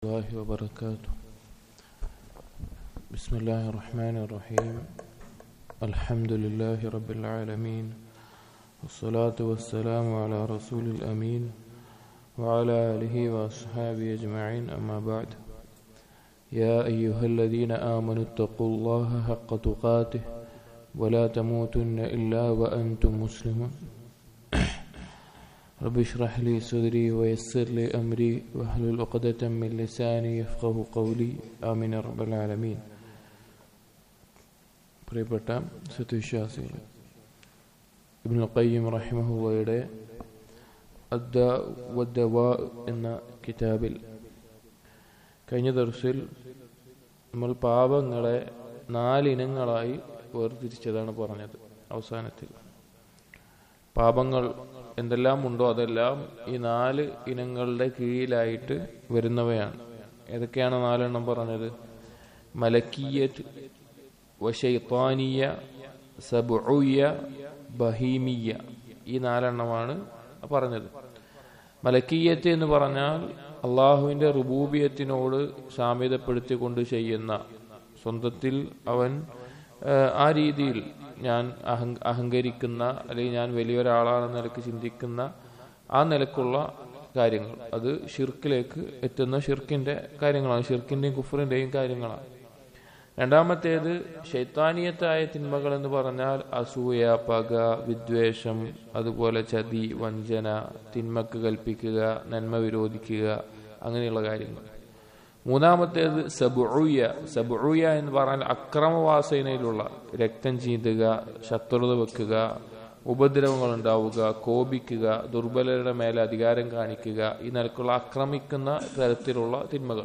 الله وبركاته بسم الله الرحمن الرحيم الحمد لله رب العالمين والصلاة والسلام على رسول الأمين وعلى آله وأصحابه أجمعين أما بعد يا أيها الذين آمنوا اتقوا الله حق تقاته ولا تموتن إلا وأنتم مسلمون رب اشرح لي صدري ويسر لي أمري واحلل عقدة من لساني يفقه قولي آمين يا رب العالمين പ്രിയപ്പെട്ട സത്യവിശ്വാസികൾ ഇബ്നുൽ ഖയ്യിം റഹിമഹുള്ളയുടെ അദ്ദ വദ്ദവാ എന്ന കിതാബിൽ കഴിഞ്ഞ ദർസിൽ നമ്മൾ പാപങ്ങളെ നാലിനങ്ങളായി വേർതിരിച്ചതാണ് പറഞ്ഞത് അവസാനത്തിൽ പാപങ്ങൾ എന്തെല്ലാം ഉണ്ടോ അതെല്ലാം ഈ നാല് ഇനങ്ങളുടെ കീഴിലായിട്ട് വരുന്നവയാണ് ഏതൊക്കെയാണ് നാലെണ്ണം പറഞ്ഞത് മലക്കീയത്ത് വശൈത്താനിയ സബുയ ബഹീമിയ ഈ നാലെണ്ണമാണ് പറഞ്ഞത് മലക്കീയത്ത് എന്ന് പറഞ്ഞാൽ അള്ളാഹുവിന്റെ റുബൂബിയത്തിനോട് സാമ്യതപ്പെടുത്തിക്കൊണ്ട് ചെയ്യുന്ന സ്വന്തത്തിൽ അവൻ ആ രീതിയിൽ ഞാൻ അഹങ്ക അഹങ്കരിക്കുന്ന അല്ലെങ്കിൽ ഞാൻ വലിയൊരാളാണെന്ന നിലക്ക് ചിന്തിക്കുന്ന ആ നിലക്കുള്ള കാര്യങ്ങൾ അത് ഷിർക്കിലേക്ക് എത്തുന്ന ഷിർക്കിന്റെ കാര്യങ്ങളാണ് ഷിർക്കിന്റെയും കുഫറിന്റെയും കാര്യങ്ങളാണ് രണ്ടാമത്തേത് ശൈത്താനീയത്തായ തിന്മകൾ എന്ന് പറഞ്ഞാൽ അസൂയ പക വിദ്വേഷം അതുപോലെ ചതി വഞ്ചന തിന്മക്ക് കൽപ്പിക്കുക നന്മ വിരോധിക്കുക അങ്ങനെയുള്ള കാര്യങ്ങൾ മൂന്നാമത്തേത് സബുയ സബുയ എന്ന് പറഞ്ഞാൽ അക്രമവാസനയിലുള്ള രക്തം ചീന്തുക ശത്രുത വെക്കുക ഉപദ്രവങ്ങൾ ഉണ്ടാവുക കോപിക്കുക ദുർബലരുടെ മേലെ അധികാരം കാണിക്കുക ഈ നിലക്കുള്ള ആക്രമിക്കുന്ന തരത്തിലുള്ള തിന്മകൾ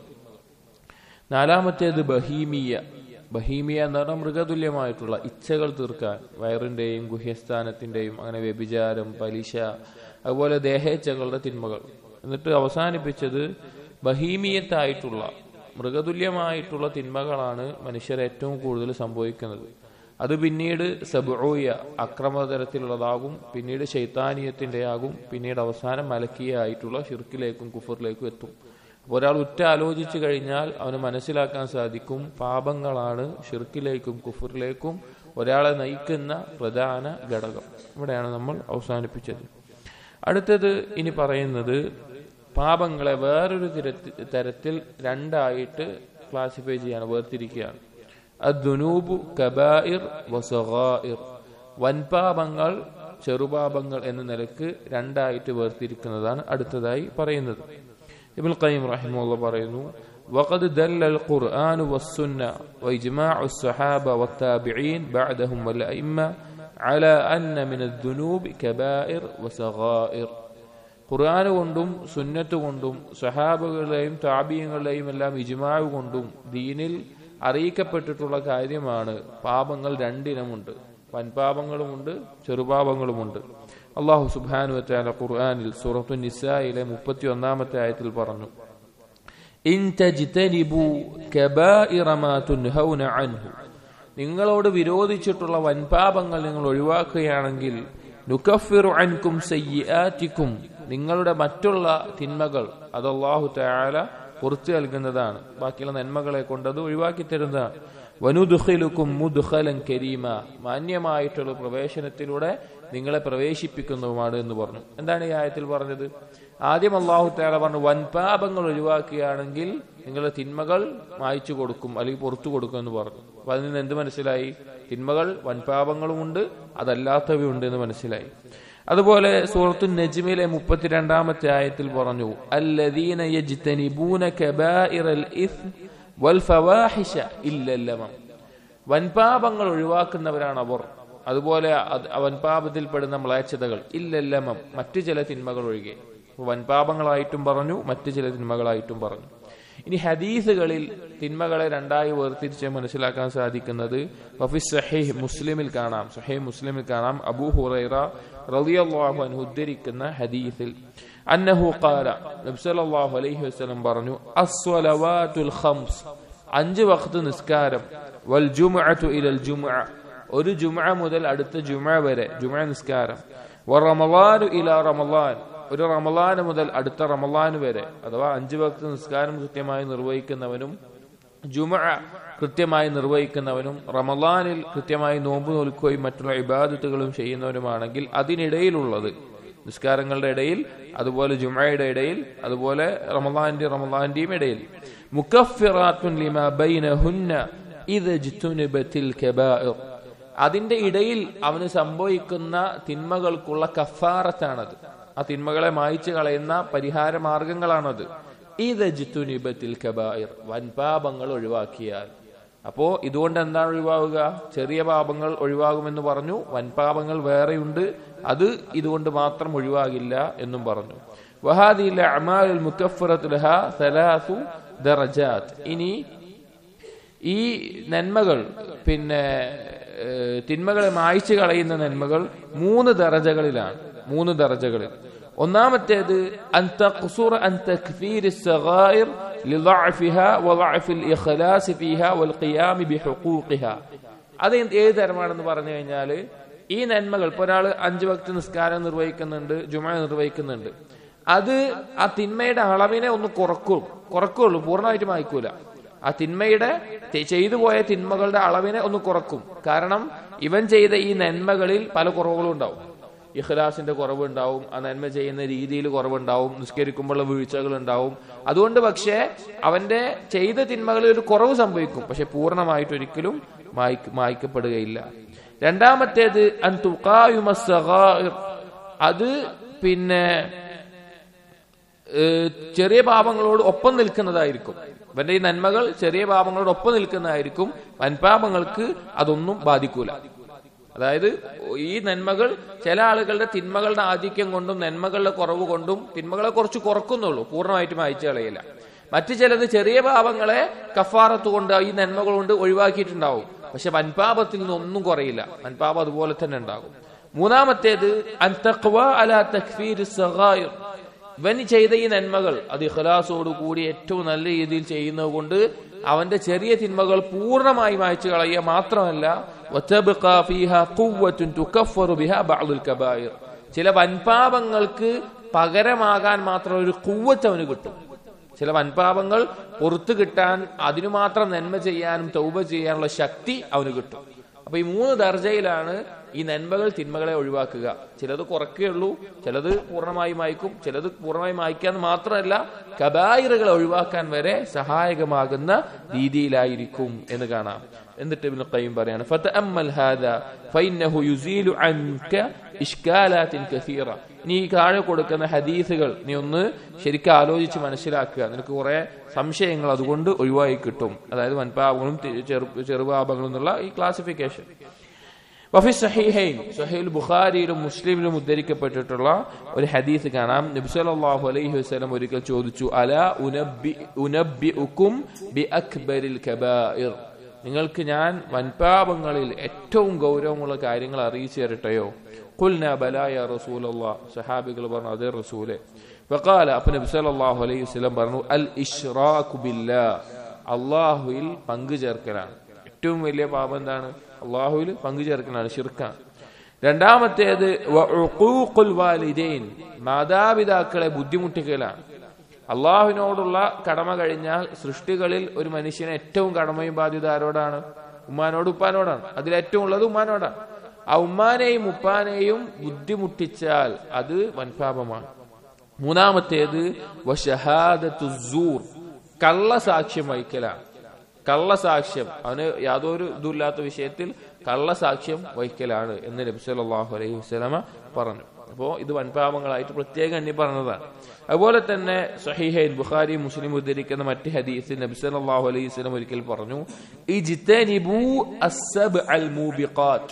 നാലാമത്തേത് ബഹീമിയ ബഹീമിയ എന്ന് പറഞ്ഞാൽ മൃഗതുല്യമായിട്ടുള്ള ഇച്ഛകൾ തീർക്കാൻ വയറിന്റെയും ഗുഹ്യസ്ഥാനത്തിന്റെയും അങ്ങനെ വ്യഭിചാരം പലിശ അതുപോലെ ദേഹേച്ഛകളുടെ തിന്മകൾ എന്നിട്ട് അവസാനിപ്പിച്ചത് ബഹീമിയത്തായിട്ടുള്ള മൃഗതുല്യമായിട്ടുള്ള തിന്മകളാണ് മനുഷ്യർ ഏറ്റവും കൂടുതൽ സംഭവിക്കുന്നത് അത് പിന്നീട് സബോയ അക്രമതരത്തിലുള്ളതാകും പിന്നീട് ശൈത്താനീയത്തിന്റെ ആകും പിന്നീട് അവസാനം മലക്കിയായിട്ടുള്ള ഷിർക്കിലേക്കും കുഫറിലേക്കും എത്തും അപ്പോൾ ഒരാൾ ഉറ്റ ആലോചിച്ചു കഴിഞ്ഞാൽ അവന് മനസ്സിലാക്കാൻ സാധിക്കും പാപങ്ങളാണ് ഷിർക്കിലേക്കും കുഫറിലേക്കും ഒരാളെ നയിക്കുന്ന പ്രധാന ഘടകം ഇവിടെയാണ് നമ്മൾ അവസാനിപ്പിച്ചത് അടുത്തത് ഇനി പറയുന്നത് പാപങ്ങളെ വേറൊരു തരത്തിൽ രണ്ടായിട്ട് ക്ലാസിഫൈ ചെയ്യാണ് വേർതിരിക്കുകയാണ് അദ്ദുനൂബു കബായിർ വസഗായിർ വൻപാപങ്ങൾ ചെറുപാപങ്ങൾ എന്ന നിലക്ക് രണ്ടായിട്ട് വേർതിരിക്കുന്നതാണ് അടുത്തതായി പറയുന്നത് ഇബുൽ ഖയ്യിം റഹിമുള്ള പറയുന്നു وقد دل القرآن والسنة وإجماع الصحابة والتابعين بعدهم والأئمة على أن من الذنوب كبائر وصغائر ഖുർആൻ കൊണ്ടും സുന്നത്ത് കൊണ്ടും സഹാബകളുടെയും താപീയങ്ങളുടെയും എല്ലാം ഇജ്മാവ് കൊണ്ടും ദീനിൽ അറിയിക്കപ്പെട്ടിട്ടുള്ള കാര്യമാണ് പാപങ്ങൾ രണ്ടിനമുണ്ട് വൻപാപങ്ങളുമുണ്ട് ചെറുപാപങ്ങളുമുണ്ട് അള്ളാഹു സുബാനു വറ്റാല ഖുർആാനിൽ സൂറത്തു നിസായിലെ മുപ്പത്തി ഒന്നാമത്തെ ആയത്തിൽ പറഞ്ഞു നിങ്ങളോട് വിരോധിച്ചിട്ടുള്ള വൻപാപങ്ങൾ നിങ്ങൾ ഒഴിവാക്കുകയാണെങ്കിൽ നുക്കഫിറു അൻകും സയ്യാറ്റിക്കും നിങ്ങളുടെ മറ്റുള്ള തിന്മകൾ അത് അള്ളാഹു താല പുറത്തു നൽകുന്നതാണ് ബാക്കിയുള്ള നന്മകളെ കൊണ്ട് അത് ഒഴിവാക്കി തരുന്നതാണ് വനുദുഖിലുക്കും മുദ്ഖലൻ കരീമ മാന്യമായിട്ടുള്ള പ്രവേശനത്തിലൂടെ നിങ്ങളെ പ്രവേശിപ്പിക്കുന്നതുമാണ് എന്ന് പറഞ്ഞു എന്താണ് ഈ ആയത്തിൽ പറഞ്ഞത് ആദ്യം അള്ളാഹു താല പറഞ്ഞു വൻപാപങ്ങൾ ഒഴിവാക്കുകയാണെങ്കിൽ നിങ്ങളുടെ തിന്മകൾ മായ്ച്ചു കൊടുക്കും അല്ലെങ്കിൽ പുറത്തു കൊടുക്കും എന്ന് പറഞ്ഞു അപ്പൊ അതിൽ നിന്ന് എന്ത് മനസ്സിലായി തിന്മകൾ വൻപാപങ്ങളുമുണ്ട് അതല്ലാത്തവയുണ്ട് എന്ന് മനസ്സിലായി അതുപോലെ സൂറത്തു നജ്മിലെ മുപ്പത്തിരണ്ടാമത്തെ ആയത്തിൽ പറഞ്ഞു അല്ലദീന യജ്തനിബൂന കബായിറൽ ഇസ്ം വൽ ഫവാഹിഷ ഇല്ലല്ലമം വൻപാപങ്ങൾ ഒഴിവാക്കുന്നവരാണ് അവർ അതുപോലെ വൻപാപത്തിൽപ്പെടുന്ന മ്ലേച്ഛതകൾ ഇല്ലല്ലമം മറ്റു ചില തിന്മകൾ ഒഴികെ വൻപാപങ്ങളായിട്ടും പറഞ്ഞു മറ്റു ചില തിന്മകളായിട്ടും പറഞ്ഞു ഇനി ഹദീസുകളിൽ തിന്മകളെ രണ്ടായി വേർതിരിച്ച് മനസ്സിലാക്കാൻ സാധിക്കുന്നത് വഫിസ് സഹീഹ് മുസ്ലിമിൽ കാണാം സഹീഹ് മുസ്ലിമിൽ കാണാം അബൂ ഹുറൈറ റളിയല്ലാഹു അൻഹു ഉദ്ധരിക്കുന്ന ഹദീസിൽ അന്നഹു ഖാല നബി സല്ലല്ലാഹു അലൈഹി വസല്ലം പറഞ്ഞു അസ്വലവാതുൽ ഖംസ് അഞ്ച് വഖത്ത് നിസ്കാരം വൽ ജുമുഅതു ഇലൽ ജുമുഅ ഒരു ജുമുഅ മുതൽ അടുത്ത ജുമുഅ വരെ ജുമുഅ നിസ്കാരം വ റമളാനു ഇലാ റമളാൻ ഒരു റമലാന് മുതൽ അടുത്ത റമലാന് വരെ അഥവാ അഞ്ചു ഭക്ത നിസ്കാരം കൃത്യമായി നിർവഹിക്കുന്നവനും ജുമ കൃത്യമായി നിർവഹിക്കുന്നവനും റമലാനിൽ കൃത്യമായി നോമ്പ് നോൽക്കുകയും മറ്റുള്ള ഇബാദത്തുകളും ചെയ്യുന്നവനുമാണെങ്കിൽ അതിനിടയിലുള്ളത് നിസ്കാരങ്ങളുടെ ഇടയിൽ അതുപോലെ ജുമയുടെ ഇടയിൽ അതുപോലെ റമലാന്റെ റമലാന്റെയും ഇടയിൽ മുക്കഫിറാത്തുൻ ലിമ ബൈനഹുന്ന ഇത് ജിത്തുനിബത്തിൽ കബാഇർ അതിന്റെ ഇടയിൽ അവന് സംഭവിക്കുന്ന തിന്മകൾക്കുള്ള കഫാറത്താണത് ആ തിന്മകളെ മായ്ച്ചു കളയുന്ന പരിഹാര മാർഗങ്ങളാണത് ഇത് ജിത്തുനിബത്തിൽ കബായിർ വൻപാപങ്ങൾ ഒഴിവാക്കിയാൽ അപ്പോ ഇതുകൊണ്ട് എന്താണ് ഒഴിവാവുക ചെറിയ പാപങ്ങൾ ഒഴിവാകുമെന്ന് പറഞ്ഞു വൻപാപങ്ങൾ വേറെയുണ്ട് അത് ഇതുകൊണ്ട് മാത്രം ഒഴിവാകില്ല എന്നും പറഞ്ഞു വഹാദിയിലെ അമാൽ മുക്കഫറത്തുലഹ സലാസു ദറജാത്ത് ഇനി ഈ നന്മകൾ പിന്നെ ഏഹ്, തിന്മകളെ മായ്ച്ചു കളയുന്ന നന്മകൾ മൂന്ന് ദറജകളിലാണ് മൂന്ന് ദറജകളിൽ ഒന്നാമത്തേത് അൻ തഖ്സുറ അൻ തക്ഫീർ الصغائر لضعفها وضعف الإخلاص فيها والقيام بحقوقها അത് ഏത് തരമാണെന്ന് പറഞ്ഞു കഴിഞ്ഞാൽ ഈ നന്മകൾ ഇപ്പൊ ഒരാൾ അഞ്ചു ഭക്തി നിസ്കാരം നിർവഹിക്കുന്നുണ്ട് ജുമ നിർവഹിക്കുന്നുണ്ട് അത് ആ തിന്മയുടെ അളവിനെ ഒന്ന് കുറക്കും കുറക്കുള്ളൂ പൂർണ്ണമായിട്ട് മായ്ക്കൂല ആ തിന്മയുടെ തെ- ചെയ്തു പോയ തിന്മകളുടെ അളവിനെ ഒന്ന് കുറക്കും കാരണം ഇവൻ ചെയ്ത ഈ നന്മകളിൽ പല കുറവുകളും ഉണ്ടാവും ഇഖ്ലാസിന്റെ കുറവുണ്ടാവും ആ നന്മ ചെയ്യുന്ന രീതിയിൽ കുറവുണ്ടാവും നിസ്കരിക്കുമ്പോഴുള്ള വീഴ്ചകൾ ഉണ്ടാവും അതുകൊണ്ട് പക്ഷേ അവന്റെ ചെയ്ത തിന്മകളിൽ ഒരു കുറവ് സംഭവിക്കും പക്ഷെ പൂർണ്ണമായിട്ട് ഒരിക്കലും മായ്ക്ക- മായ്ക്കപ്പെടുകയില്ല രണ്ടാമത്തേത് അൻ തുഖായുമ സഗായിർ. അത് പിന്നെ ഏഹ് ചെറിയ പാപങ്ങളോട് ഒപ്പം നിൽക്കുന്നതായിരിക്കും ഇവന്റെ ഈ നന്മകൾ ചെറിയ പാപങ്ങളോട് ഒപ്പം നിൽക്കുന്നതായിരിക്കും വൻപാപങ്ങൾക്ക് അതൊന്നും ബാധിക്കൂല അതായത് ഈ നന്മകൾ ചില ആളുകളുടെ തിന്മകളുടെ ആധിക്യം കൊണ്ടും നന്മകളുടെ കുറവ് കൊണ്ടും തിന്മകളെ കുറച്ച് കുറക്കുന്നുള്ളൂ പൂർണ്ണമായിട്ടും അയച്ചു കളയില്ല മറ്റു ചിലത് ചെറിയ പാപങ്ങളെ കഫാറത്ത് കൊണ്ട് ഈ നന്മകൾ കൊണ്ട് ഒഴിവാക്കിയിട്ടുണ്ടാവും പക്ഷെ വൻപാപത്തിൽ നിന്നൊന്നും കുറയില്ല വൻപാപം അതുപോലെ തന്നെ ഉണ്ടാകും മൂന്നാമത്തേത് അൻ തഖ്വ അലാ തക്ഫീർ സഗായിർ ഇവൻ ചെയ്ത ഈ നന്മകൾ അത് ഇഖലാസോട് കൂടി ഏറ്റവും നല്ല രീതിയിൽ ചെയ്യുന്നത് കൊണ്ട് അവന്റെ ചെറിയ തിന്മകൾ പൂർണ്ണമായി മായ്ച്ചു കളയുക മാത്രമല്ല വതബ്ഖാ ഫീഹാ ഖുവ്വത്തുൻ തുകഫറു ബിഹാ ബഅദുൽ കബായിർ ചില വൻപാപങ്ങൾക്ക് പകരമാകാൻ മാത്രം ഒരു കുവ്വത്ത് അവന് കിട്ടും ചില വൻപാപങ്ങൾ പുറത്തു കിട്ടാൻ അതിനു മാത്രം നന്മ ചെയ്യാനും തൗബ ചെയ്യാനുള്ള ശക്തി അവന് കിട്ടും അപ്പൊ ഈ മൂന്ന് ദർജയിലാണ് ഈ നന്മകൾ തിന്മകളെ ഒഴിവാക്കുക ചിലത് കുറയ്ക്കുകയുള്ളൂ ചിലത് പൂർണ്ണമായി മായ്ക്കും ചിലത് പൂർണ്ണമായി മായ്ക്കാൻ മാത്രമല്ല കബായിറുകളെ ഒഴിവാക്കാൻ വരെ സഹായകമാകുന്ന രീതിയിലായിരിക്കും എന്ന് കാണാം എന്നിട്ട് ഇബ്നു ഖയ്യിം പറയാണ് ഫതഅമ്മൽ ഹാദാ ഫഇന്നഹു യുസീലു അൻക ഇഷ്കാലാത്തിൻ കസീറ നീ ഈ താഴെ കൊടുക്കുന്ന ഹദീസുകൾ നീ ഒന്ന് ശരിക്കും ആലോചിച്ച് മനസ്സിലാക്കുക നിനക്ക് കുറെ സംശയങ്ങൾ അതുകൊണ്ട് ഒഴിവായി കിട്ടും അതായത് വൻപാപങ്ങളും തി- ചെറു ചെറുപാപങ്ങളും എന്നുള്ള ഈ ക്ലാസിഫിക്കേഷൻ വഫി സഹീഹൈൻ സഹീൽ ബുഖാരിയിലും മുസ്ലിമിലും ഉദ്ധരിക്കപ്പെട്ടിട്ടുള്ള ഒരു ഹദീസ് കാണാം നബി സല്ലല്ലാഹു അലൈഹി വസല്ലം ഒരിക്കൽ ചോദിച്ചു അല ഉനബ്ബി ഉനബ്ബിഉക്കും ബി അക്ബരിൽ കബായിർ നിങ്ങൾക്ക് ഞാൻ വൻപാപങ്ങളിൽ ഏറ്റവും ഗൗരവമുള്ള കാര്യങ്ങൾ അറിയിച്ചു തരട്ടെയോ കുൽന ബലായ റസൂലല്ലാ സഹാബികൾ പറഞ്ഞു അതേ റസൂലെ വഖാല അപ്പൊ നബി സല്ലല്ലാഹു അലൈഹി വസല്ലം പറഞ്ഞു അൽ ഇഷ്റാഖു ബില്ലാ അള്ളാഹുവിൽ പങ്കു ചേർക്കലാണ് ഏറ്റവും വലിയ പാപം എന്താണ് അള്ളാഹുവിൽ പങ്കു ചേർക്കലാണ് ഷിർക്കാണ് രണ്ടാമത്തേത് വഉഖൂഖുൽ വാലിദൈൻ മാതാപിതാക്കളെ ബുദ്ധിമുട്ടിക്കലാണ് അള്ളാഹുവിനോടുള്ള കടമ കഴിഞ്ഞാൽ സൃഷ്ടികളിൽ ഒരു മനുഷ്യന് ഏറ്റവും കടമയും ബാധ്യത ആരോടാണ് ഉമ്മാനോട് ഉപ്പാനോടാണ് അതിലേറ്റവും ഉള്ളത് ഉമ്മാനോടാണ് ആ ഉമ്മാനെയും ഉപ്പാനെയും ബുദ്ധിമുട്ടിച്ചാൽ അത് വൻപാപമാണ് മൂന്നാമത്തേത് വശഹാദത്തു സൂർ കള്ളസാക്ഷ്യം വഹിക്കലാണ് കള്ളസാക്ഷ്യം അവന് യാതൊരു ഇതുമില്ലാത്ത വിഷയത്തിൽ കള്ളസാക്ഷ്യം വഹിക്കലാണ് എന്ന് നബി സല്ലല്ലാഹു അലൈഹി വസല്ലമ പറഞ്ഞു അപ്പോ ഇത് വൻപാപങ്ങളായിട്ട് പ്രത്യേകം എണ്ണി പറഞ്ഞതാണ് അതുപോലെ തന്നെ സഹീഹൈൻ ബുഖാരി മുസ്ലിം ഉദ്ധരിക്കുന്ന മറ്റ് ഹദീസിൽ നബി സല്ലല്ലാഹു അലൈഹി വസല്ലം ഒരിക്കൽ പറഞ്ഞു ഇജ്തനിബൂ അസ്സബ് അൽ മൂബിഖാത്ത്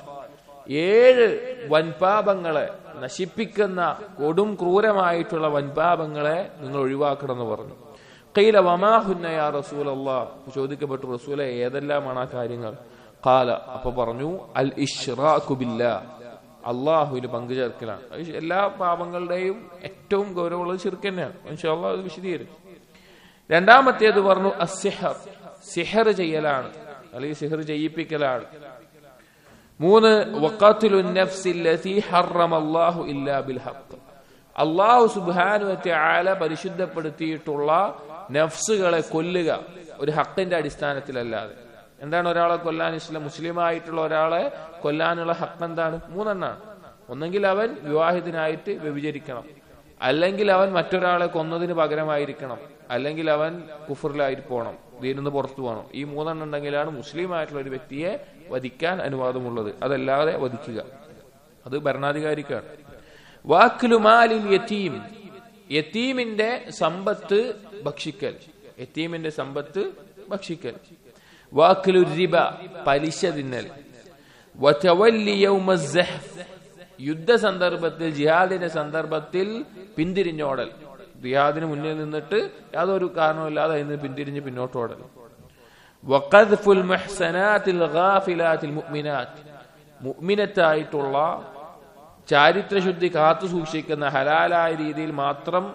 ഏഴ് വൻപാപങ്ങളെ നശിപ്പിക്കുന്ന കൊടും ക്രൂരമായിട്ടുള്ള വൻപാപങ്ങളെ നിങ്ങൾ ഒഴിവാക്കണം എന്ന് പറഞ്ഞു കൈല വമാഹുന്ന യാ റസൂൽ ചോദിക്കപ്പെട്ടു റസൂലെ ഏതെല്ലാമാണ് ആ കാര്യങ്ങൾ കാല അപ്പൊ പറഞ്ഞു അൽ ഇഷ്റാഖു ബില്ലാ അള്ളാഹുവിൽ പങ്കുചേർക്കലാണ് അത് എല്ലാ പാപങ്ങളുടെയും ഏറ്റവും ഗൗരവമുള്ളത് ശിർക്ക് തന്നെയാണ് ഇൻഷാല്ലാ അത് വിശദീകരിക്കും രണ്ടാമത്തേത് പറഞ്ഞു അസിഹർ സിഹർ ചെയ്യലാണ് അല്ലെങ്കിൽ സിഹർ ചെയ്യിപ്പിക്കലാണ് മൂന്ന് വഖാത്തുലു നഫ്സി അല്ലതി ഹറമ അല്ലാഹു ഇല്ലാ ബിൽ ഹഖ് അള്ളാഹു സുബാനുവത്തെ ആല പരിശുദ്ധപ്പെടുത്തിയിട്ടുള്ള നഫ്സുകളെ കൊല്ലുക ഒരു ഹക്കിന്റെ അടിസ്ഥാനത്തിലല്ലാതെ എന്താണ് ഒരാളെ കൊല്ലാൻ ഇസ്ലാം മുസ്ലിമായിട്ടുള്ള ഒരാളെ കൊല്ലാനുള്ള ഹക്ക് എന്താണ് മൂന്നെണ്ണാണ് ഒന്നെങ്കിൽ അവൻ വിവാഹിതനായിട്ട് വ്യഭിചരിക്കണം അല്ലെങ്കിൽ അവൻ മറ്റൊരാളെ കൊന്നതിന് പകരമായിരിക്കണം അല്ലെങ്കിൽ അവൻ കുഫറിലായിട്ട് പോകണം ദീനിന്ന് പുറത്തു പോകണം ഈ മൂന്നെണ്ണം ഉണ്ടെങ്കിലാണ് മുസ്ലിം ആയിട്ടുള്ള ഒരു വ്യക്തിയെ വധിക്കാൻ അനുവാദമുള്ളത് അതല്ലാതെ വധിക്കുക അത് ഭരണാധികാരിക്കാണ് വാക്കിലുമാലിൽ യത്തീം യത്തീമിന്റെ സമ്പത്ത് ഭക്ഷിക്കൽ യത്തീമിന്റെ സമ്പത്ത് ഭക്ഷിക്കൽ വാക്കിലു റിബ പലിശ തിന്നൽ വതവല്ലി യൗമ സഹഫ് യുദ്ധ സന്ദർഭത്തിൽ ജിഹാദിന്റെ സന്ദർഭത്തിൽ പിന്തിരിഞ്ഞോടൽ ജിഹാദിന് മുന്നിൽ നിന്നിട്ട് യാതൊരു കാരണമില്ലാതെ അതിന് പിന്തിരിഞ്ഞ് പിന്നോട്ടോടൽ വഖദ്ഫുൽ മുഹ്സനാത്തിൽ ഗാഫിലാത്തിൽ മുഅ്മിനാത്ത് മുഅ്മിനത്തായിട്ടുള്ള ചാരിത്രശുദ്ധി കാത്തു സൂക്ഷിക്കുന്ന ഹലാലായ രീതിയിൽ മാത്രം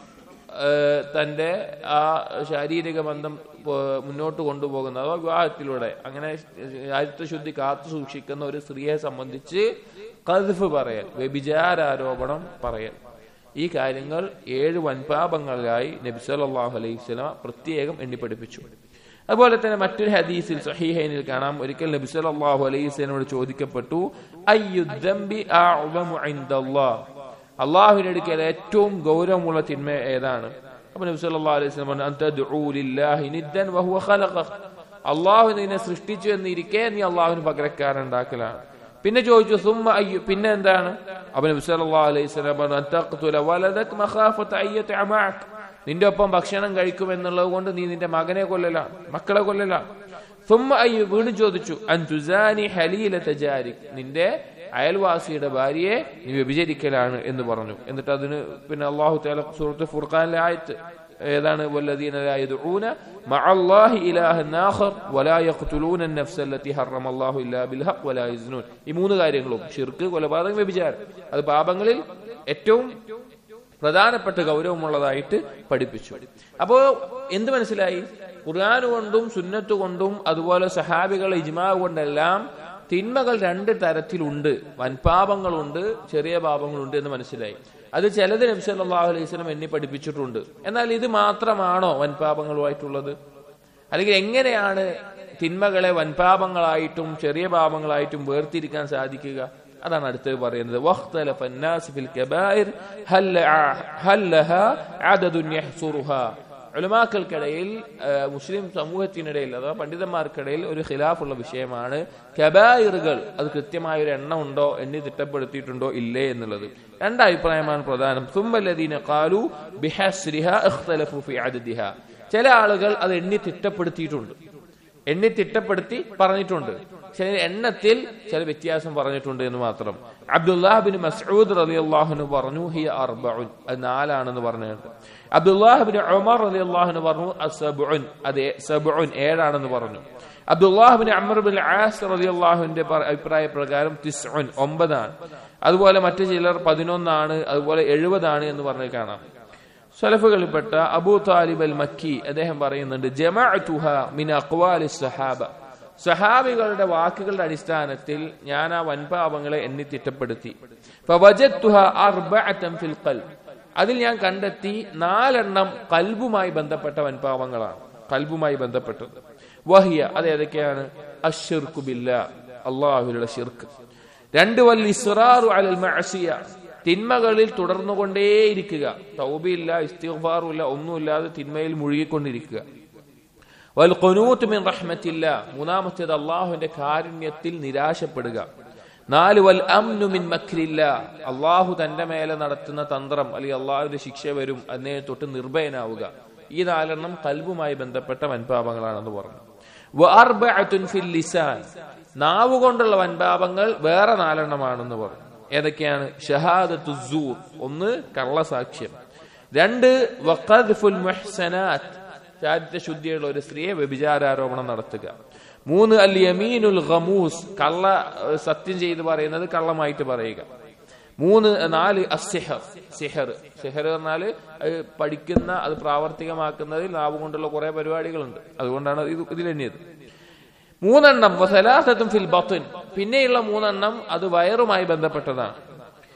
ഏഹ്, തന്റെ ആ ശാരീരിക ബന്ധം ഏഹ്, മുന്നോട്ട് കൊണ്ടുപോകുന്ന അഥവാ വിവാഹത്തിലൂടെ അങ്ങനെ ചാരിത്രശുദ്ധി കാത്തു സൂക്ഷിക്കുന്ന ഒരു സ്ത്രീയെ സംബന്ധിച്ച് കദ്ഫ് പറയൽ വ്യഭിചാരോപണം പറയൽ ഈ കാര്യങ്ങൾ ഏഴ് വൻപാപങ്ങളിലായി നബി സല്ലല്ലാഹു അലൈഹി വസല്ലം പ്രത്യേകം എണ്ണിപ്പഠിപ്പിച്ചു അതുപോലെ തന്നെ മറ്റൊരു ഹദീസിൽ സഹീഹൈനിൽ കാണാം ഒരിക്കൽ നബി സല്ലല്ലാഹു അലൈഹി വസല്ലമയോട് ചോദിക്കപ്പെട്ടു അയ്യുദ്ദംബി അഅ്ളമു ഇൻദല്ലാഹ് അള്ളാഹുവിന്റെ അടുക്കൽ ഏറ്റവും ഗൗരവമുള്ള തിന്മ ഏതാണ് അപ്പൊ നബി സല്ലല്ലാഹു അലൈഹി വസല്ലം പറഞ്ഞു അൻത ദുഊ ലില്ലാഹി നിദ്ദൻ വഹുവ ഖലഖക അള്ളാഹു നിന്നെ സൃഷ്ടിച്ചു എന്നിരിക്കെ നീ അള്ളാഹുവിന് പകരക്കാരൻ ഉണ്ടാക്കലാണ് പിന്നെ ചോദിച്ചു സുമ്മ അയ്യു പിന്നെ എന്താണ് അപ്പൊ നബി സല്ലല്ലാഹു അലൈഹി വസല്ലം പറഞ്ഞു അൻ തഖ്തുല വലദക മഖാഫത അയ്യത അമാഅക് നിന്റെ ഒപ്പം ഭക്ഷണം കഴിക്കുമെന്നുള്ളത് കൊണ്ട് നീ നിന്റെ മകനെ കൊല്ലലാണ് മക്കളെ കൊല്ലലാണ് സുമ്മ അയ്യു വീണ്ടും ചോദിച്ചു അൻ തുസാനി ഹലീല തജാരിക് നിന്റെ അയൽവാസിയുടെ ഭാര്യയെ നീ വ്യഭിചരിക്കലാണ് എന്ന് പറഞ്ഞു എന്നിട്ട് അതിന് പിന്നെ അള്ളാഹു തആല സൂറത്ത് ഫുർഖാനിലെ ആയത്ത് ഏതാണ് والذين لا يدعون مع الله إلها آخر ولا يقتلون النفس التي حرم الله إلا بالحق ولا يزنون ഈ മൂന്ന് കാര്യങ്ങളും ഷിർക്ക് കൊലപാതകം വ്യഭിചാരം അത് പാപങ്ങളിൽ ഏറ്റവും പ്രധാനപ്പെട്ട ഗൗരവമുള്ളതായിട്ട് പഠിപ്പിച്ചു അപ്പോ എന്ത് മനസ്സിലായി ഖുർആൻ കൊണ്ടും സുന്നത്ത് കൊണ്ടും അതുപോലെ സഹാബികൾ ഇജ്മാ കൊണ്ടെല്ലാം തിന്മകൾ രണ്ട് തരത്തിലുണ്ട് വൻപാപങ്ങളുണ്ട് ചെറിയ പാപങ്ങളുണ്ട് എന്ന് മനസ്സിലായി അത് ചിലത് നബി സല്ലല്ലാഹു അലൈഹി വസല്ലം എണ്ണി പഠിപ്പിച്ചിട്ടുണ്ട് എന്നാൽ ഇത് മാത്രമാണോ വൻപാപങ്ങളുമായിട്ടുള്ളത് അല്ലെങ്കിൽ എങ്ങനെയാണ് തിന്മകളെ വൻപാപങ്ങളായിട്ടും ചെറിയ പാപങ്ങളായിട്ടും വേർതിരിക്കാൻ സാധിക്കുക അതാണ് അടുത്തത് പറയുന്നത് വഖ്തലഫ الناس في الكبائر هل هل لها عدد يحصرها ഉലമാക്കൾക്കിടയിൽ ആ, മുസ്ലിം സമൂഹത്തിനിടയിൽ അഥവാ പണ്ഡിതന്മാർക്കിടയിൽ ഒരു ഖിലാഫുള്ള വിഷയമാണ് കബായിറുകൾ അത് കൃത്യമായ ഒരു എണ്ണം ഉണ്ടോ എണ്ണി തിട്ടപ്പെടുത്തിയിട്ടുണ്ടോ ഇല്ലേ എന്നുള്ളത് രണ്ട് അഭിപ്രായമാണ് പ്രധാനം സുമ്മല്ലദീന ഖാലു ബിഹസ്രിഹ ഇഖ്തലഫു ഫി അദദിഹ ചില ആളുകൾ അത് എണ്ണി തിട്ടപ്പെടുത്തിയിട്ടുണ്ട് എണ്ണി തിട്ടപ്പെടുത്തി പറഞ്ഞിട്ടുണ്ട് ചില എണ്ണത്തിൽ ചില വ്യത്യാസം പറഞ്ഞിട്ടുണ്ട് എന്ന് മാത്രം അബ്ദുല്ലാഹിബിൻ മസ്ഊദ് റളിയല്ലാഹുനു പറഞ്ഞു ഹിയ അർബഉൻ അത് നാലാണെന്ന് പറഞ്ഞിട്ട് അബ്ദുല്ലാഹിബിൻ ഉമർ റളിയല്ലാഹുനു പറഞ്ഞു അസബുൻ അത് സബുൻ ഏഴാണെന്ന് പറഞ്ഞു അബ്ദുല്ലാഹിബിൻ അമർ ബിൻ ആസ് റളിയല്ലാഹുവിന്റെ പ- അഭിപ്രായ പ്രകാരം തിസ്ഉൻ ഒമ്പതാണ് അതുപോലെ മറ്റു ചിലർ പതിനൊന്നാണ് അതുപോലെ എഴുപതാണ് എന്ന് പറഞ്ഞ് കാണാം സലഫുകളിൽപ്പെട്ട അബൂ താലിബ് അൽ മക്കി അദ്ദേഹം പറയുന്നുണ്ട് ജമഅതുഹ മിൻ അഖ്വാലി സഹാബ സഹാബികളുടെ വാക്കുകളുടെ അടിസ്ഥാനത്തിൽ ഞാൻ ആ വൻപാപങ്ങളെ എണ്ണി തിട്ടപ്പെടുത്തി ഫവജദ്തുഹ അർബഅതൻ ഫിൽ ഖൽബ് അതിൽ ഞാൻ കണ്ടെത്തി നാലെണ്ണം കൽബുമായി ബന്ധപ്പെട്ട വൻപാപങ്ങളാണ് കൽബുമായി ബന്ധപ്പെട്ടത് വഹിയ അത് ഏതൊക്കെയാണ് അഷ്ർക്കു ബില്ലാ അള്ളാഹുലുള്ള ഷിർക്ക് രണ്ട് വൽ ഇസ്റാറു അലൽ മഅസിയ തിന്മകളിൽ തുടർന്നുകൊണ്ടേയിരിക്കുക തൗബയില്ല ഇസ്തിഗ്ഫാറുമില്ല ഒന്നുമില്ലാതെ തിന്മയിൽ മുഴുകിക്കൊണ്ടിരിക്കുക വൽ ഖുനൂത്ത് മിൻ റഹ്മത്തില്ല മൂന്നാമത്തേത് അള്ളാഹുവിന്റെ കാരുണ്യത്തിൽ നിരാശപ്പെടുക നാല് വൽ അംനു മിൻ മക്രില്ല അള്ളാഹു തന്റെ മേലെ നടത്തുന്ന തന്ത്രം അല്ലെങ്കിൽ അള്ളാഹുവിന്റെ ശിക്ഷ വരും അതിനെ തൊട്ട് നിർഭയനാവുക ഈ നാലെണ്ണം കൽബുമായി ബന്ധപ്പെട്ട വൻപാപങ്ങളാണെന്ന് പറഞ്ഞു വഅർബഅത്തുൻ ഫിൽ ലിസാൻ നാവ് കൊണ്ടുള്ള വൻപാപങ്ങൾ വേറെ നാലെണ്ണമാണെന്ന് പറഞ്ഞു ഏതൊക്കെയാണ് ഷഹാദത്തു സൂർ ഒന്ന് കള്ളസാക്ഷ്യം രണ്ട് വഖദ്ഫുൽ മുഹ്സനാത്ത് ചാരിത്ര ശുദ്ധിയുള്ള ഒരു സ്ത്രീയെ വ്യഭിചാരാരോപണം നടത്തുക മൂന്ന് അൽ യമീനുൽ ഖമൂസ് കള്ള ഏഹ്, സത്യം ചെയ്ത് പറയുന്നത് കള്ളമായിട്ട് പറയുക മൂന്ന് നാല് അസിഹർ സിഹർ സിഹർ പറഞ്ഞാല് അത് പഠിക്കുന്ന അത് പ്രാവർത്തികമാക്കുന്നതിൽ നാവ് കൊണ്ടുള്ള കുറെ പരിപാടികളുണ്ട് അതുകൊണ്ടാണ് ഇത് ഇതിലെണ്ണിയത് മൂന്നെണ്ണം വസലാസത്തും ഫിൽ ബത്തുൻ പിന്നെയുള്ള മൂന്നെണ്ണം അത് വയറുമായി ബന്ധപ്പെട്ടതാണ്